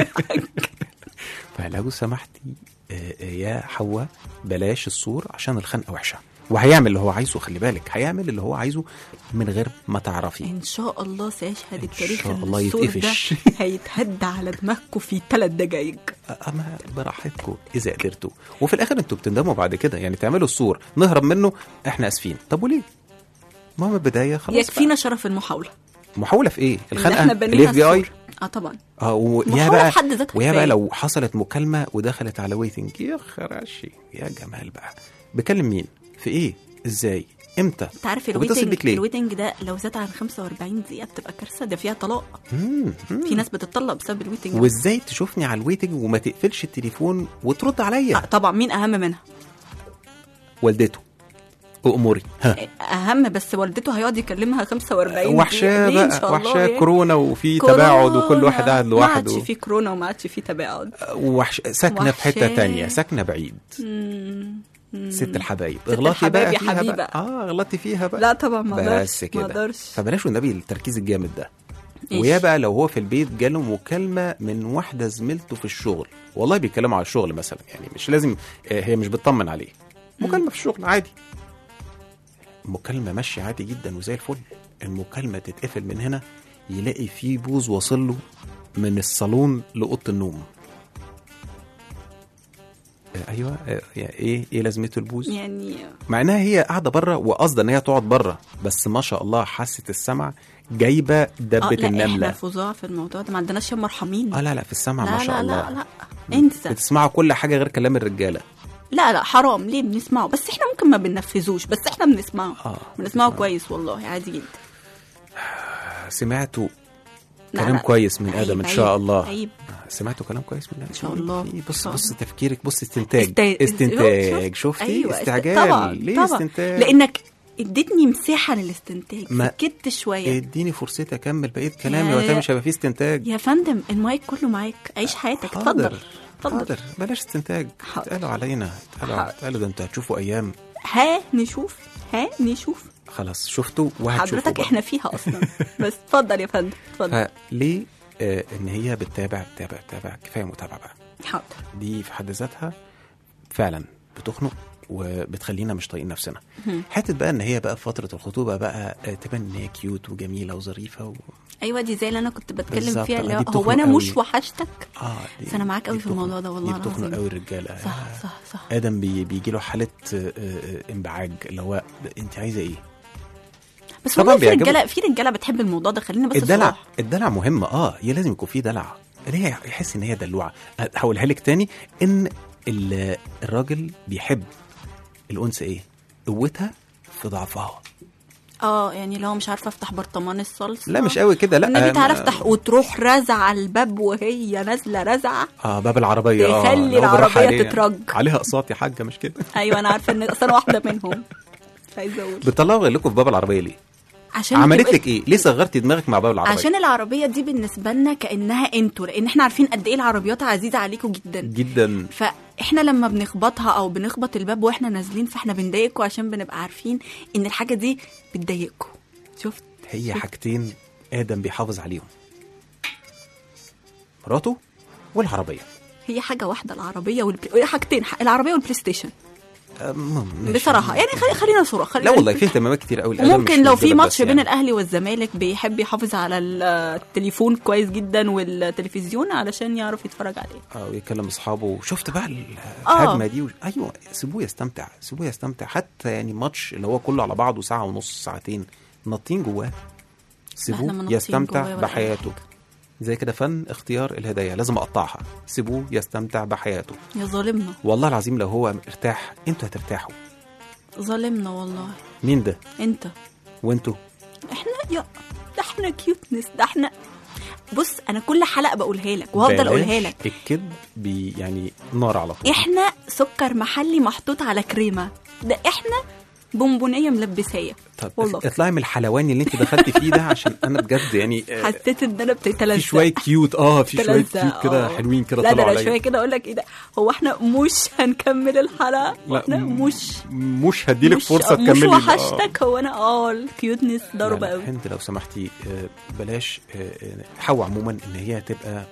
فلو سمحتي آه، آه، يا حواء بلاش السور عشان الخنقه وحشه وهيعمل اللي هو عايزه خلي بالك هيعمل اللي هو عايزه من غير ما تعرفي ان شاء الله سيشهد التاريخ شاء ان الله السور ده يتقفش. هيتهد على دماغكم في ثلاث دقايق اما براحتكم اذا قدرتوا وفي الاخر انتوا بتندموا بعد كده يعني تعملوا السور نهرب منه احنا اسفين طب وليه ما هو من البدايه خلاص يكفينا شرف المحاوله بقى. محاوله في ايه إن الخنقه احنا بنينا الاف بي اي السور. اه طبعا اه ويا محاولة بقى في حد ذاتها ويا بقى كفاية. لو حصلت مكالمه ودخلت على ويتنج يا خراشي يا جمال بقى بكلم مين في ايه ازاي امتى انت عارف وبتصل الويتنج بيك ليه؟ الويتنج ده لو زاد عن 45 دقيقه بتبقى كارثه ده فيها طلاق مم، مم. في ناس بتطلق بسبب الويتنج ده. وازاي تشوفني على الويتنج وما تقفلش التليفون وترد آه عليا طبعا مين اهم منها والدته واموري ها اهم بس والدته هيقعد يكلمها 45 وحشاه دقيقة. ليه إن بقى شاء الله وحشاه يعني؟ كورونا وفي كورونا. تباعد وكل واحد قاعد ما لوحده عادش في كورونا وما عادش في تباعد وحش ساكنه في حته وحشاه. تانية ساكنه بعيد مم. مم. ست الحبايب ست اغلطي الحبايب بقى يا فيها حبيبة. بقى اه اغلطي فيها بقى لا طبعا ما اقدرش بس ما كده اقدرش فبلاش والنبي التركيز الجامد ده إيش؟ ويا بقى لو هو في البيت جاله مكالمه من واحده زميلته في الشغل والله بيتكلموا على الشغل مثلا يعني مش لازم آه، هي مش بتطمن عليه مكالمه في الشغل عادي مكالمه ماشيه عادي جدا وزي الفل المكالمه تتقفل من هنا يلاقي في بوز واصل له من الصالون لاوضه النوم آه، ايوه آه، يعني ايه ايه لازمته البوز يعني مع انها هي قاعده بره وقصده ان هي تقعد بره بس ما شاء الله حاسه السمع جايبه اه دبه لا احنا النمله فظاع في الموضوع ده ما عندناش يا مرحمين اه لا لا في السمع لا ما شاء لا الله لا لا انسى بتسمعوا كل حاجه غير كلام الرجاله لا لا حرام ليه بنسمعه بس احنا ممكن ما بننفذوش بس احنا بنسمعه اه بنسمعه كويس والله عادي جدا سمعتوا لا، كلام لا. كويس من عيب، ادم ان عيب، شاء الله عيب سمعتوا كلام كويس من ادم إن شاء الله. إيه، بص إن شاء بص الله. تفكيرك بص استنتاج است- استنتاج شوف- شفتي أيوة، است- استعجال طبعا ليه طبعا استنتاج لانك اديتني مساحه للاستنتاج ما- سكت شويه اديني فرصتي اكمل بقيه كلامي يا- وقتها مش هيبقى فيه استنتاج يا فندم المايك كله معاك عيش حياتك اتفضل حاضر اتفضل حاضر بلاش استنتاج حاضر. اتقالوا علينا اتقالوا حاضر. اتقالوا ده انتوا هتشوفوا ايام ها نشوف ها نشوف خلاص شفتوا وهتشوفوا حضرتك بقى. احنا فيها اصلا بس اتفضل يا فندم اتفضل فليه آه ان هي بتتابع بتتابع بتتابع كفايه متابعه بقى حاضر دي في حد ذاتها فعلا بتخنق وبتخلينا مش طايقين نفسنا حته بقى ان هي بقى في فتره الخطوبه بقى آه، تبان ان هي كيوت وجميله وظريفه و... ايوه دي زي اللي انا كنت بتكلم بالظبط، فيها اللي دي هو بتخنق هو انا قوي. مش وحشتك اه دي بس أنا معاك دي قوي في بتخنق- الموضوع ده والله دي بتخنق العظيم. قوي الرجاله صح آه. صح صح ادم بي بيجي له حاله آه، آه، انبعاج اللي هو انت عايزه ايه بس طبعاً والله في بيعجبه. رجاله في رجاله بتحب الموضوع ده خلينا بس الدلع صراحة. الدلع مهم اه هي لازم يكون في دلع ان هي يحس ان هي دلوعه هقولها لك تاني ان ال- الراجل بيحب الانثى ايه قوتها في ضعفها اه يعني لو مش عارفه افتح برطمان الصلصه لا مش قوي كده لا النبي تعالى آه، افتح وتروح رازعه الباب وهي نازله رازعه اه باب العربيه اه تخلي لو بالراحة العربية عليه. تترج. عليها اقساط يا حاجه مش كده ايوه انا عارفه ان اصل انا واحده منهم مش عايزه اقول بتطلعوا غيركم في باب العربيه ليه عشان عملت تبقى- لك ايه ليه صغرتي دماغك مع باب العربيه عشان العربيه دي بالنسبه لنا كانها انتوا لان احنا عارفين قد ايه العربيات عزيزه عليكم جدا جدا فاحنا لما بنخبطها او بنخبط الباب واحنا نازلين فاحنا بنضايقكم عشان بنبقى عارفين ان الحاجه دي بتضايقكم شفت هي حاجتين ادم بيحافظ عليهم مراته والعربيه هي حاجه واحده العربيه والبلاي حاجتين العربيه والبلاي ستيشن أم، ماشي. بصراحه يعني خلي خلينا صراحه خلينا لا والله في اهتمامات كتير قوي لآدم، وممكن مش لو في للدرجة ماتش بس بين يعني. الاهلي والزمالك بيحب يحافظ على التليفون كويس جدا والتلفزيون علشان يعرف يتفرج عليه اه ويكلم اصحابه شفت بقى آه. الهجمه دي وش... ايوه سيبوه يستمتع سيبوه يستمتع حتى يعني ماتش اللي هو كله على بعضه ساعه ونص ساعتين ناطين جواه إحنا ما سيبوه ناطين يستمتع جواه ولا أي بحياته حاجة. زي كده فن اختيار الهدايا لازم اقطعها سيبوه يستمتع بحياته يا ظالمنا والله العظيم لو هو ارتاح انتوا هترتاحوا ظالمنا والله مين ده انت وانتوا احنا يا ده احنا كيوتنس ده احنا بص انا كل حلقه بقولها لك وهفضل اقولها بلاش لك الكذب بي يعني نار على طول احنا سكر محلي محطوط على كريمه ده احنا بونبونيه ملبسايه طب والله اطلعي من الحلواني اللي انت دخلتي فيه ده عشان انا بجد يعني آه، حسيت ان انا بتتلذذ في شويه كيوت اه في شويه تلزق، كيوت كده آه. حلوين كده لا ده طلعوا انا عليا شويه كده اقول لك ايه ده هو احنا مش هنكمل الحلقه لا واحنا م- مش مش هديلك مش فرصه مش تكملي وحشتك هو انا اه الكيوتنس لا، ضربه لا، قوي هند لو سمحتي آه، بلاش آه، آه، حواء عموما ان هي تبقى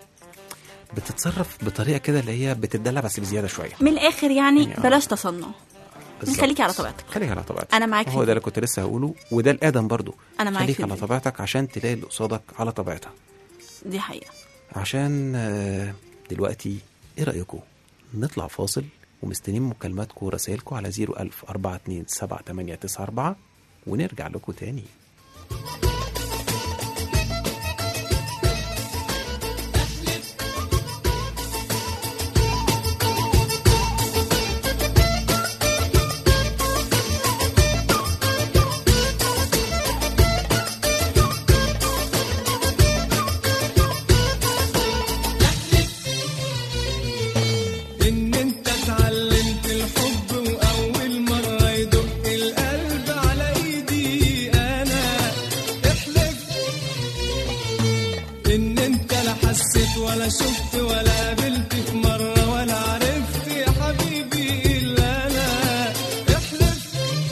بتتصرف بطريقه كده اللي هي بتدلع بس بزياده شويه من الاخر يعني يعني آه. بلاش تصنع بالظبط. خليكي على طبيعتك. خليكي على طبيعتك أنا معاك هو في ده دي. اللي كنت لسه هقوله وده الادم برضو أنا معاك خليك في على دي. طبيعتك عشان تلاقي اللي قصادك على طبيعتها دي حقيقه عشان آه، دلوقتي ايه رايكم نطلع فاصل ومستنيين مكالماتكم ورسائلكم على 01000 42 7894 ونرجع لكم تاني ان انت اتعلمت الحب واول مره يدق القلب حسيت ولا شفت ولا قابلت في مرة ولا عرفت يا حبيبي إلا أنا احلف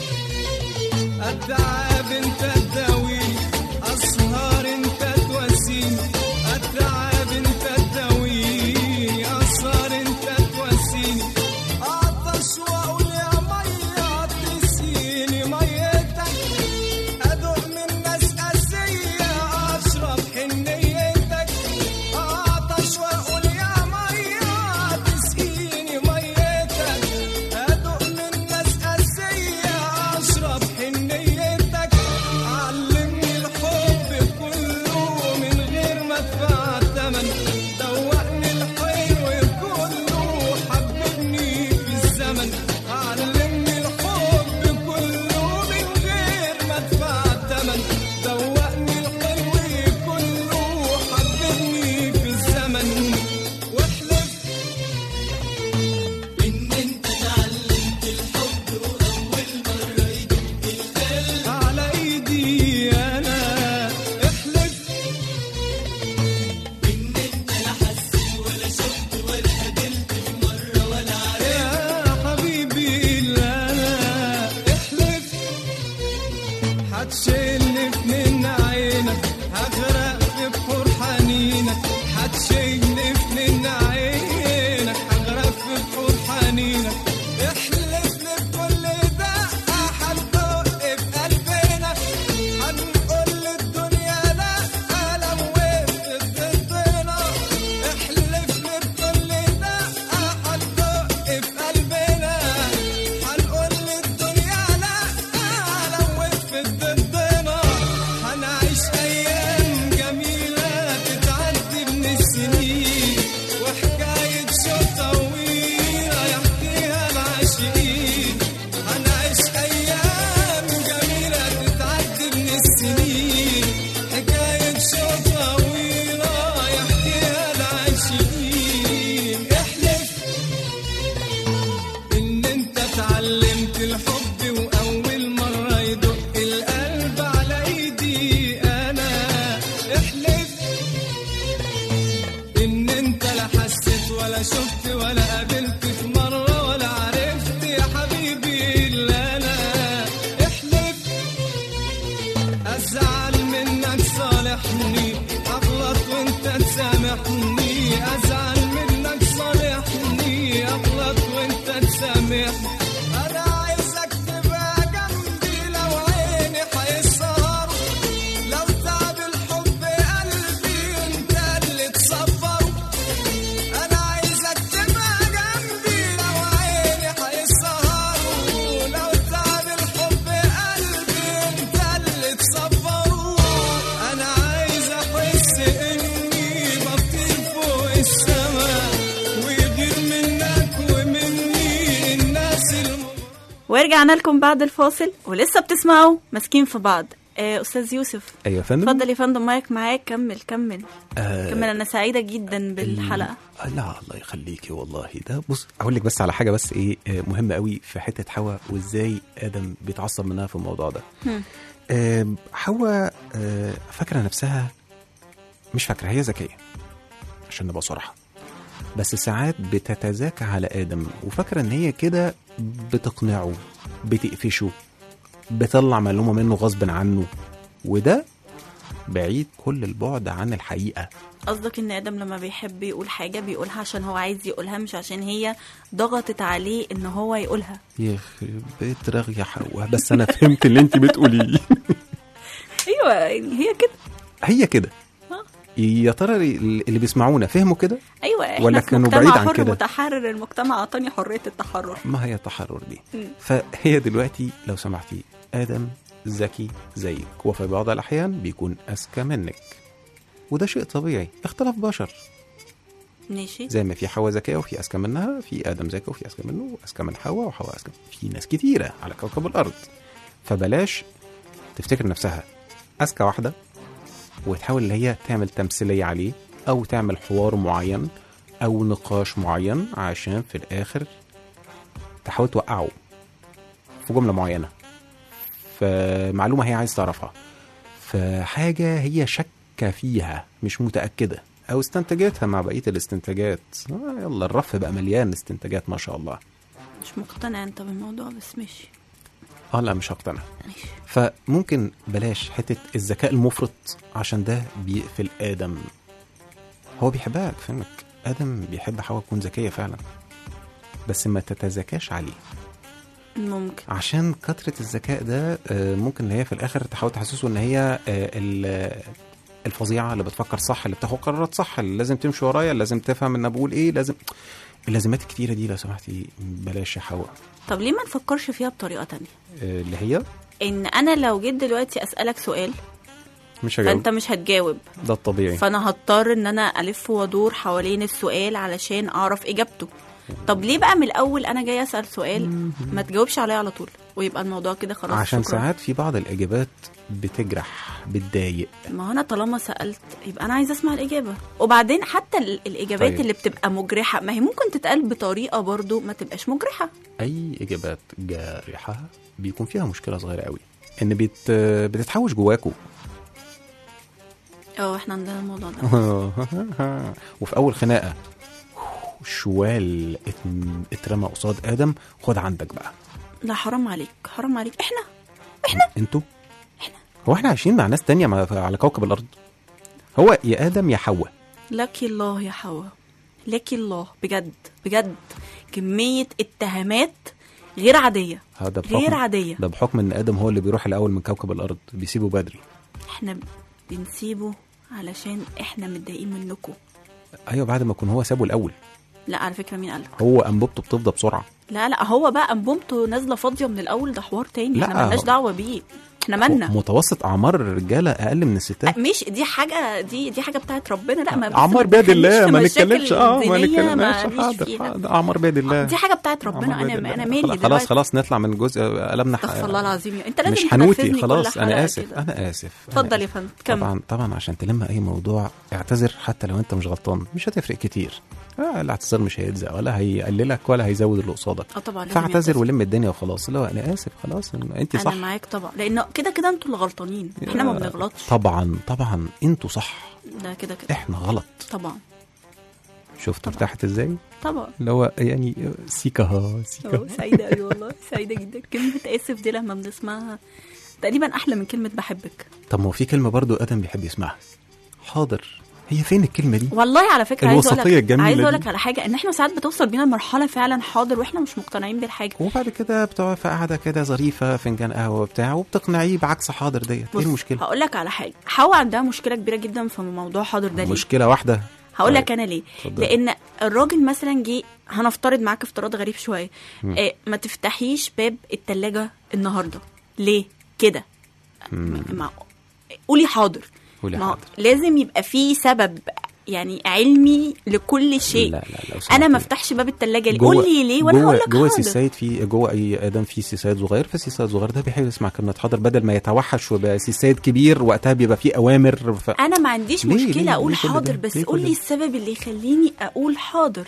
التعب انت تداويني اسهر انت تواسيني التعب انت تداويني اسهر انت تواسيني اعطش واقول يا ميه تسقيني ميتك ادوق من ناس قاسيه اشرب حنيتك اعطش واقول يا ميه تسقيني ميتك ادوق من ناس قاسيه اشرب حنيتك علمني الحب كله من غير ما ادفع الثمن دوقني الحلو كله حببني في الزمن علمني الحب كله من غير ما ادفع الثمن دوقني الحلو كله حببني في الزمن واحلف ان انت اتعلمت الحب واول مره يدق القلب على ايدي انا احلف ان انت لا حسيت ولا شفت ولا قابلت في مره ولا عرفت يا حبيبي الا انا احلف هتشيلني من عينك هغرق في بحور حنينك هتشيلني من عينك هغرق في بحور حنينك احلف لي بكل دقة هندق في قلبنا هنقول للدنيا لا لو وقفت ضدنا احلف لي بكل دقة هندق في قلبنا هنقول للدنيا لا لو وقفت ضدنا هنعيش ايام جميله تتعدي من السنين وحكايه شوق طويله يحكيها العاشقين هنعيش ايام جميله تتعدي من السنين حكايه شوق طويله يحكيها العاشقين احلف ان انت اتعلمت الحب واول مره يدق القلب على ايدي انا احلف ان انت لا حسيت ولا شفت ولا قابلت في مره ولا عرفت يا حبيبي الا انا احلف ازعل منك صالحني اغلط وانت تسامحني ازعل منك صالحني اغلط وانت تسامحني انا عايزك تبقى جنبي لو عيني هيسهر لو تعب الحب قلبي انت اللي تصبر انا عايزك تبقى جنبي لو عيني هيسهر لو تعب الحب قلبي انت اللي تصبر انا عايز احس اني بطير فوق السما ويغير منك ومني الناس الم... ورجعنا لكم بعد الفاصل ولسه بتسمعوا ماسكين في بعض آه، استاذ يوسف ايوه يا فندم اتفضل يا فندم مايك معاك كمل كمل آه كمل انا سعيده جدا بالحلقه آه، لا الله يخليكي والله ده بص اقول لك بس على حاجه بس ايه آه، مهمه قوي في حته حواء وازاي ادم بيتعصب منها في الموضوع ده هم. آه، حواء آه، فاكره نفسها مش فاكره هي ذكيه عشان نبقى صراحه بس ساعات بتتذاكى على ادم وفاكره ان هي كده بتقنعه بتقفشه بتطلع معلومه منه غصب عنه وده بعيد كل البعد عن الحقيقه قصدك ان ادم لما بيحب يقول حاجه بيقولها عشان هو عايز يقولها مش عشان هي ضغطت عليه ان هو يقولها يخرب بيت رغي حواء بس انا فهمت اللي انت بتقوليه ايوه يعني هي كده هي كده آه. يا ترى اللي بيسمعونا فهموا كده ايوه احنا ولا في كانوا مجتمع بعيد عن حر كده؟ متحرر المجتمع اعطاني حريه التحرر ما هي التحرر دي مم. فهي دلوقتي لو سمحتي ادم ذكي زيك وفي بعض الاحيان بيكون اذكى منك وده شيء طبيعي اختلاف بشر ماشي زي ما في حواء ذكيه وفي اذكى منها في ادم ذكي وفي اذكى منه واذكى من حواء وحواء اذكى في ناس كتيره على كوكب الارض فبلاش تفتكر نفسها اذكى واحده وتحاول ان هي تعمل تمثيليه عليه او تعمل حوار معين او نقاش معين عشان في الاخر تحاول توقعه في جمله معينه فمعلومه هي عايز تعرفها فحاجه هي شاكه فيها مش متاكده او استنتجتها مع بقيه الاستنتاجات آه يلا الرف بقى مليان استنتاجات ما شاء الله مش مقتنع انت بالموضوع بس ماشي اه لا مش هقتنع ماشي فممكن بلاش حته الذكاء المفرط عشان ده بيقفل ادم هو بيحبها فهمك ادم بيحب حواء تكون ذكيه فعلا بس ما تتذكاش عليه ممكن عشان كثره الذكاء ده آه، ممكن ان هي في الاخر تحاول تحسسه ان هي آه، ال- الفظيعه اللي بتفكر صح اللي بتاخد قرارات صح اللي لازم تمشي ورايا لازم تفهم ان أنا بقول ايه لازم اللازمات الكتيره دي لو سمحتي بلاش يا حواء طب ليه ما نفكرش فيها بطريقه تانية آه، اللي هي ان انا لو جيت دلوقتي اسالك سؤال مش هجاوب فانت مش هتجاوب ده الطبيعي فانا هضطر ان انا الف وادور حوالين السؤال علشان اعرف اجابته طب ليه بقى من الاول انا جاي اسال سؤال ما تجاوبش عليه على طول ويبقى الموضوع كده خلاص عشان شكراً. ساعات في بعض الاجابات بتجرح بتضايق ما هو انا طالما سالت يبقى انا عايزه اسمع الاجابه وبعدين حتى ال- الاجابات طيب. اللي بتبقى مجرحه ما هي ممكن تتقال بطريقه برضو ما تبقاش مجرحه اي اجابات جارحه بيكون فيها مشكله صغيره قوي ان بت... بتتحوش جواكوا اه احنا عندنا الموضوع ده وفي اول خناقه شوال ات- اترمى قصاد ادم خد عندك بقى لا حرام عليك حرام عليك احنا انتوا هو احنا عايشين مع ناس تانية مع- على كوكب الارض هو يا ادم يا حواء لك الله يا حوا لك الله بجد بجد كميه اتهامات غير عاديه هذا بحكم غير عاديه ده بحكم ان ادم هو اللي بيروح الاول من كوكب الارض بيسيبه بدري احنا بنسيبه علشان احنا متضايقين منكم ايوه بعد ما يكون هو سابه الاول لا على فكره مين قالك هو انبوبته بتفضى بسرعه لا لا هو بقى انبوبته نازله فاضيه من الاول ده حوار تاني لا، احنا ملناش هو- دعوه بيه احنا مالنا متوسط اعمار الرجاله اقل من الستات مش دي حاجه دي دي حاجه بتاعت ربنا لا ما بس اعمار ما بيد تدخلنيش الله في ما مشاكل نتكلمش اه ما دينية نتكلمش ماليش حاضر فيها. حاضر اعمار بيد الله دي حاجه بتاعت ربنا أعمار بيد انا الله. انا مالي خلاص دلوقتي خلاص خلاص نطلع من جزء قلبنا ح- استغفر الله العظيم انت لازم مش تنفذني حنوتي كل خلاص حلقة انا اسف كده. انا اسف اتفضل أنا يا آسف. فندم كمل طبعا طبعا عشان تلم اي موضوع اعتذر حتى لو انت مش غلطان مش هتفرق كتير آه الاعتذار مش هيجزى ولا هيقللك ولا هيزود اللي قصادك اه طبعا لازم فاعتذر يعتذر. ولم الدنيا وخلاص اللي هو انا اسف خلاص انت صح انا معاك طبعا لان كده كده انتوا اللي غلطانين احنا ما يا- بنغلطش طبعا طبعا انتوا صح ده كده كده احنا غلط طبعا شفت طبعا. ارتحت ازاي طبعا اللي هو يعني سيكا ها سيكا اه سعيده قوي والله سعيده جدا كلمه اسف دي لما بنسمعها تقريبا احلى من كلمه بحبك طب ما هو في كلمه برضو ادم بيحب يسمعها حاضر هي فين الكلمه دي والله على فكره عايز اقول الوسطية لك الجميلة عايز اقول دي. لك على حاجه ان احنا ساعات بتوصل بينا لمرحله فعلا حاضر واحنا مش مقتنعين بالحاجه وبعد كده بتقعد في قعده كده ظريفه فنجان قهوه بتاع وبتقنعيه بعكس حاضر ديت ايه بص، المشكله هقول لك على حاجه حواء عندها مشكله كبيره جدا في موضوع حاضر ده ليه مشكله واحده هقول لك طيب، انا ليه اتفضل. لان الراجل مثلا جه هنفترض معاك افتراض غريب شويه آه ما تفتحيش باب التلاجة النهارده ليه كده مع... قولي حاضر قولي ما هو حاضر. لازم يبقى في سبب يعني علمي لكل شيء لا لا لو انا سمحتي. ما افتحش باب التلاجة ليه جوه- قول لي ليه وانا جوه- هقول لك جوه حاضر سيسايد في جوه اي ادم في سيسايد صغير فالسيسايد صغير ده بيحب يسمع كلمه حاضر بدل ما يتوحش ويبقى سيسايد كبير وقتها بيبقى فيه اوامر ف... انا ما عنديش ليه- مشكله ليه- اقول ليه كل ده؟ حاضر بس ليه قول كل لي ده؟ السبب اللي يخليني اقول حاضر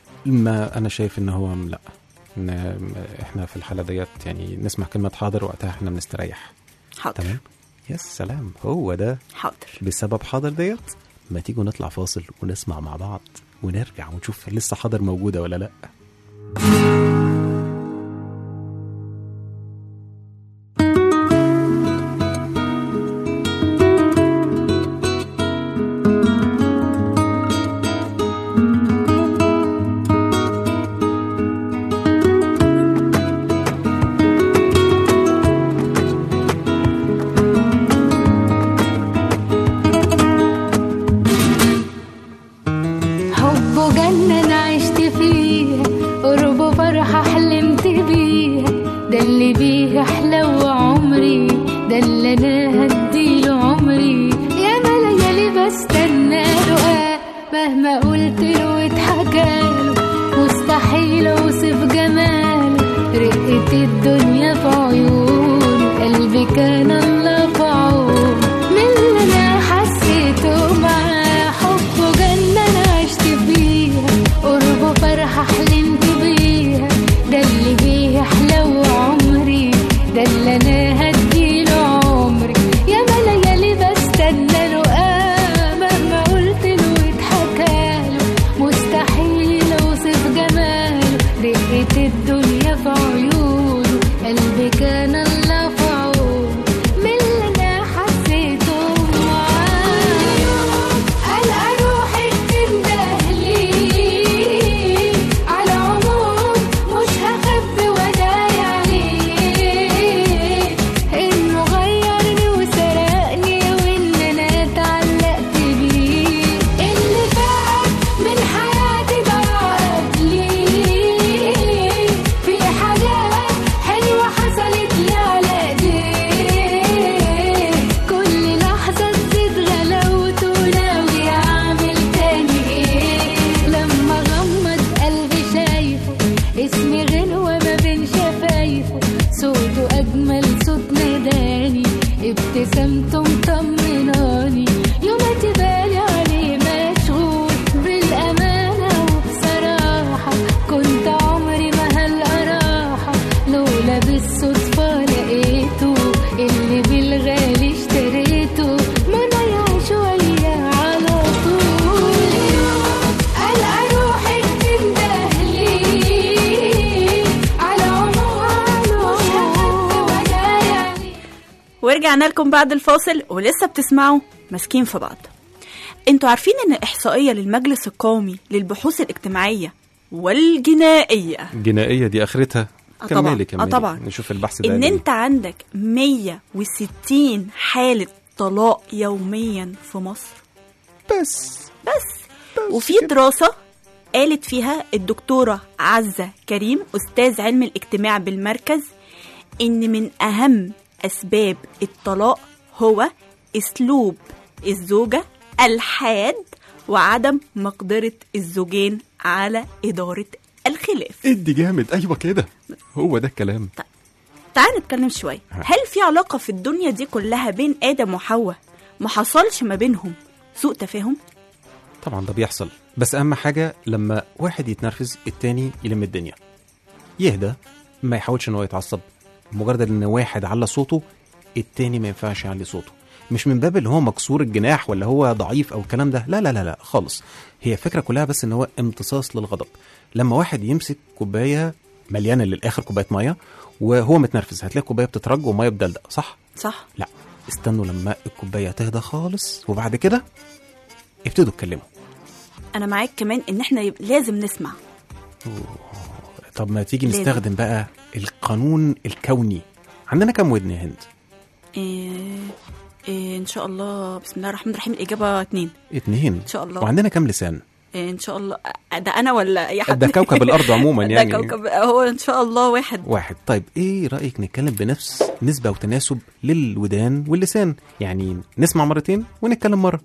ما انا شايف ان هو لا إن احنا في الحاله ديت يعني نسمع كلمه حاضر وقتها احنا بنستريح حاضر تمام يا سلام هو ده حاضر بسبب حاضر ديت ما تيجوا نطلع فاصل ونسمع مع بعض ونرجع ونشوف لسه حاضر موجوده ولا لا حبه جنة أنا عشت فيها قربه فرحة حلمت بيها ده اللي بيه أحلى عمري ده اللي أنا هديله عمري يا ما ليالي بستنى له آه مهما قلت له واتحكاله مستحيل أوصف جماله رقة الدنيا في عيونه قلبي كان الله في عونه من اللي أنا حسيته معاه حبه جنة أنا عشت فيها قربه فرحة حلمت بيها ده اللي بيه أحلى عمري ده اللي أنا هديله عمري يا ما ليالي بستنى له آه مهما قلت له ورجعنا لكم بعد الفاصل ولسه بتسمعوا ماسكين في بعض انتوا عارفين ان احصائيه للمجلس القومي للبحوث الاجتماعيه والجنائيه الجنائيه دي اخرتها آه طبعاً. كملي آه كملي طبعاً. نشوف البحث ده ان قال إيه. انت عندك 160 حاله طلاق يوميا في مصر بس بس وفي دراسة قالت فيها الدكتورة عزة كريم أستاذ علم الاجتماع بالمركز إن من أهم أسباب الطلاق هو أسلوب الزوجة الحاد وعدم مقدرة الزوجين على إدارة الخلاف ادي جامد ايوه كده هو ده الكلام تعال نتكلم شوية هل في علاقة في الدنيا دي كلها بين آدم وحواء ما حصلش ما بينهم سوء تفاهم؟ طبعا ده بيحصل بس اهم حاجه لما واحد يتنرفز التاني يلم الدنيا يهدى ما يحاولش ان هو يتعصب مجرد ان واحد على صوته التاني ما ينفعش يعلي صوته مش من باب اللي هو مكسور الجناح ولا هو ضعيف او الكلام ده لا لا لا لا خالص هي الفكره كلها بس ان هو امتصاص للغضب لما واحد يمسك كوبايه مليانه للاخر كوبايه ميه وهو متنرفز هتلاقي الكوبايه بتترج وميه بدلدق صح صح لا استنوا لما الكوبايه تهدى خالص وبعد كده ابتدوا اتكلموا انا معاك كمان ان احنا يب... لازم نسمع طب ما تيجي لازم. نستخدم بقى القانون الكوني عندنا كام ودن يا هند إيه... إيه ان شاء الله بسم الله الرحمن الرحيم الاجابه اتنين اتنين ان شاء الله وعندنا كام لسان إيه ان شاء الله ده انا ولا اي حد ده كوكب الأرض عموما يعني. ده كوكب هو ان شاء الله واحد واحد طيب ايه رأيك نتكلم بنفس نسبة وتناسب للودان واللسان يعني نسمع مرتين ونتكلم مرة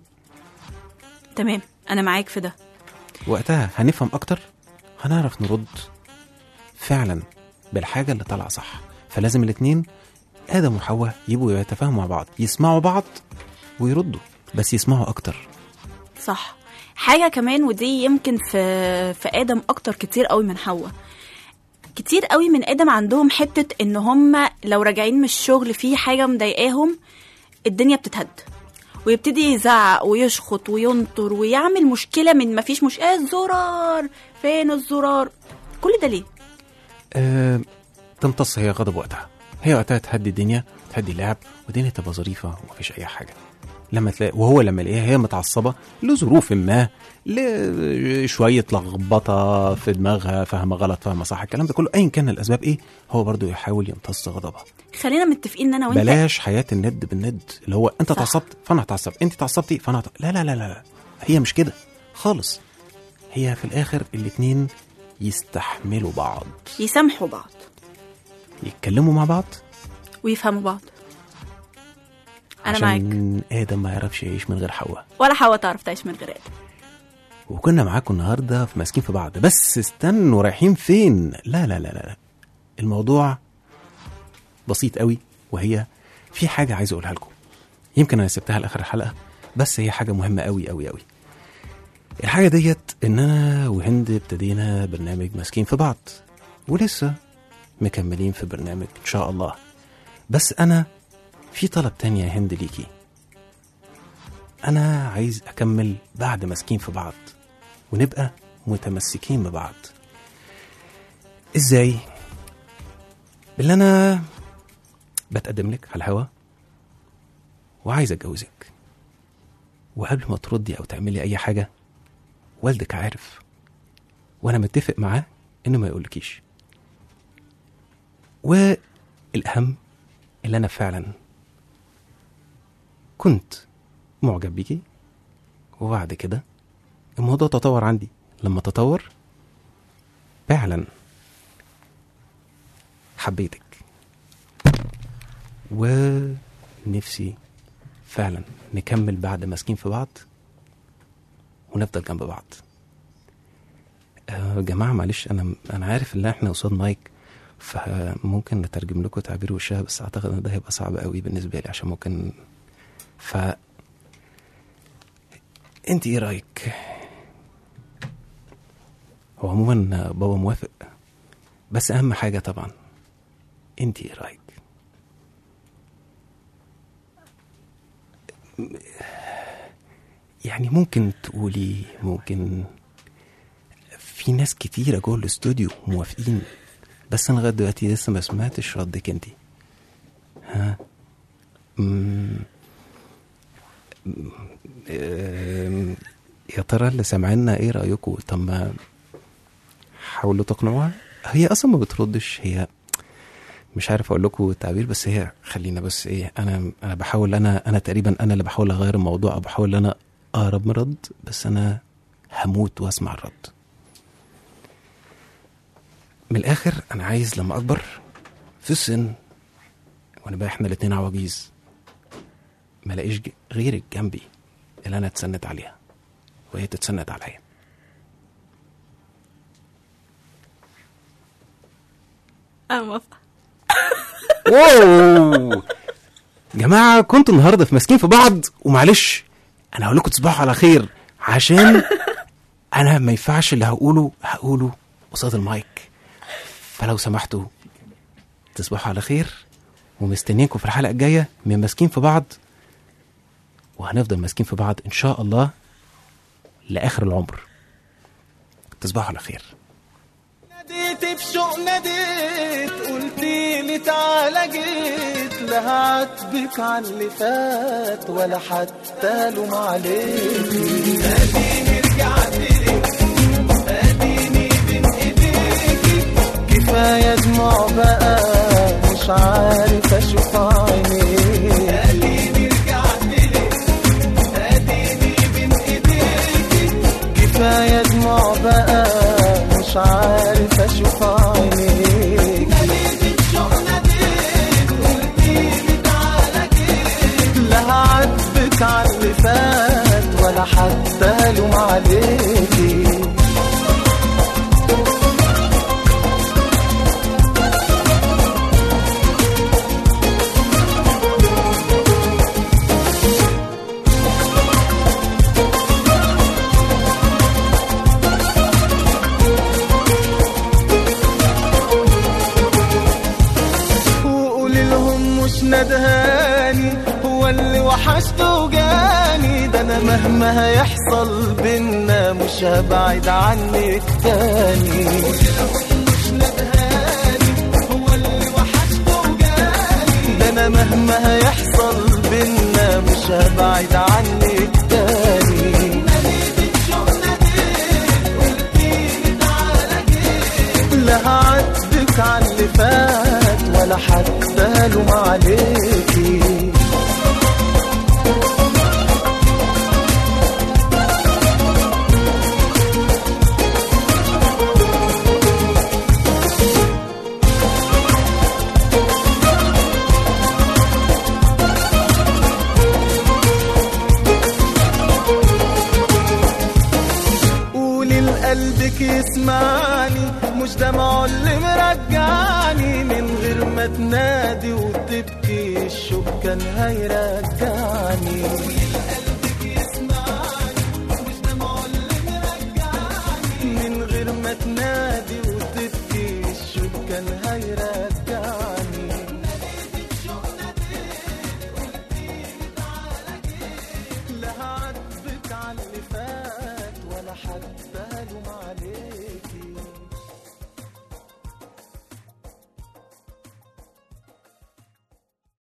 تمام انا معاك في ده وقتها هنفهم أكتر هنعرف نرد فعلا بالحاجة اللي طالعة صح فلازم الاتنين آدم وحواء يبقوا يتفاهموا مع بعض يسمعوا بعض ويردوا بس يسمعوا أكتر صح حاجه كمان ودي يمكن في في ادم اكتر كتير قوي من حواء كتير قوي من ادم عندهم حته ان هم لو راجعين من الشغل في حاجه مضايقاهم الدنيا بتتهد ويبتدي يزعق ويشخط وينطر ويعمل مشكله من ما فيش مشكله الزرار فين الزرار كل ده ليه أه تمتص هي غضب وقتها هي وقتها تهدي الدنيا تهدي اللعب والدنيا تبقى ظريفة ومفيش أي حاجة لما تلاقي وهو لما يلاقيها هي متعصبة لظروف ما لشوية لخبطة في دماغها فاهمة غلط فاهمة صح الكلام ده كله أيا كان الأسباب إيه هو برضو يحاول يمتص غضبها خلينا متفقين ان انا وانت بلاش حياة الند بالند اللي هو أنت صح. اتعصبت فأنا هتعصب أنت اتعصبتي فأنا هت... لا لا لا لا لا هي مش كده خالص هي في الآخر الاتنين يستحملوا بعض يسامحوا بعض يتكلموا مع بعض ويفهموا بعض انا معاك عشان ادم ما يعرفش يعيش من غير حواء ولا حواء تعرف تعيش من غير ادم وكنا معاكم النهارده في ماسكين في بعض بس استنوا رايحين فين لا لا لا لا الموضوع بسيط قوي وهي في حاجه عايز اقولها لكم يمكن انا سبتها لاخر الحلقه بس هي حاجه مهمه قوي قوي قوي الحاجه ديت ان انا وهند ابتدينا برنامج ماسكين في بعض ولسه مكملين في برنامج ان شاء الله بس انا في طلب تاني يا هند ليكي انا عايز اكمل بعد ماسكين في بعض ونبقى متمسكين ببعض ازاي باللي انا بتقدم لك على الهوا وعايز اتجوزك وقبل ما تردي او تعملي اي حاجه والدك عارف وانا متفق معاه انه ما يقولكيش والاهم اللي انا فعلا كنت معجب بيكي وبعد كده الموضوع تطور عندي لما تطور فعلا حبيتك ونفسي فعلا نكمل بعد ماسكين في بعض ونفضل جنب بعض آه جماعة معلش أنا أنا عارف إن إحنا قصاد مايك فممكن نترجم لكم تعبير وشها بس أعتقد إن ده هيبقى صعب قوي بالنسبة لي عشان ممكن ف انت ايه رايك هو عموما بابا موافق بس اهم حاجه طبعا انت ايه رايك يعني ممكن تقولي ممكن في ناس كتيرة جوه الاستوديو موافقين بس انا لغايه دلوقتي لسه ما سمعتش ردك انت ها مم. آم، يا ترى اللي سامعينا ايه رايكم طب ما حاولوا تقنعوها هي اصلا ما بتردش هي مش عارف اقول لكم التعبير بس هي خلينا بس ايه انا انا بحاول انا انا تقريبا انا اللي بحاول اغير الموضوع او بحاول ان انا اقرب من رد بس انا هموت واسمع الرد من الاخر انا عايز لما اكبر في السن وانا بقى احنا الاتنين عواجيز ما الاقيش ج- غيرك جنبي اللي انا اتسند عليها وهي تتسند عليا انا موافقه واو جماعة كنتوا النهاردة في ماسكين في بعض ومعلش أنا هقول لكم تصبحوا على خير عشان أنا ما ينفعش اللي هقوله هقوله قصاد المايك فلو سمحتوا تصبحوا على خير ومستنيينكم في الحلقة الجاية من ماسكين في بعض وهنفضل ماسكين في بعض إن شاء الله لآخر العمر تصبحوا على خير ناديت بشوق ناديت قلتي لي تعالى جيت لا هعاتبك على اللي فات ولا حتى لوم عليكي اديني رجعت لك اديني بين ايديكي كفايه دموع بقى مش عارف اشوف عينيك اديني رجعت لك اديني بين ايديكي كفايه دموع بقى مش عارف اشوف عينيك ناديت الشوق ناديت قلتيلي تعالى جيت لا هعاتبك على اللي فات ولا حتى لوم عليكي وقولي لهم مش ندهاني هو اللي وحشته وجاني ده انا مهما هيحصل بينا مش هبعد عنك تاني قولي لهم مش ندهاني هو اللي وحشته وجاني ده انا مهما هيحصل بينا مش هبعد عنك تاني ناديت الشوق ناديت قلتيلي تعالى جيت لا هعاتبك على اللي فات ولا حتى لوم عليكي قولي لقلبك يسمعني مش دمعه اللي مرجعني من غير ما تنادي وتبكي الشوق كان هيرجعني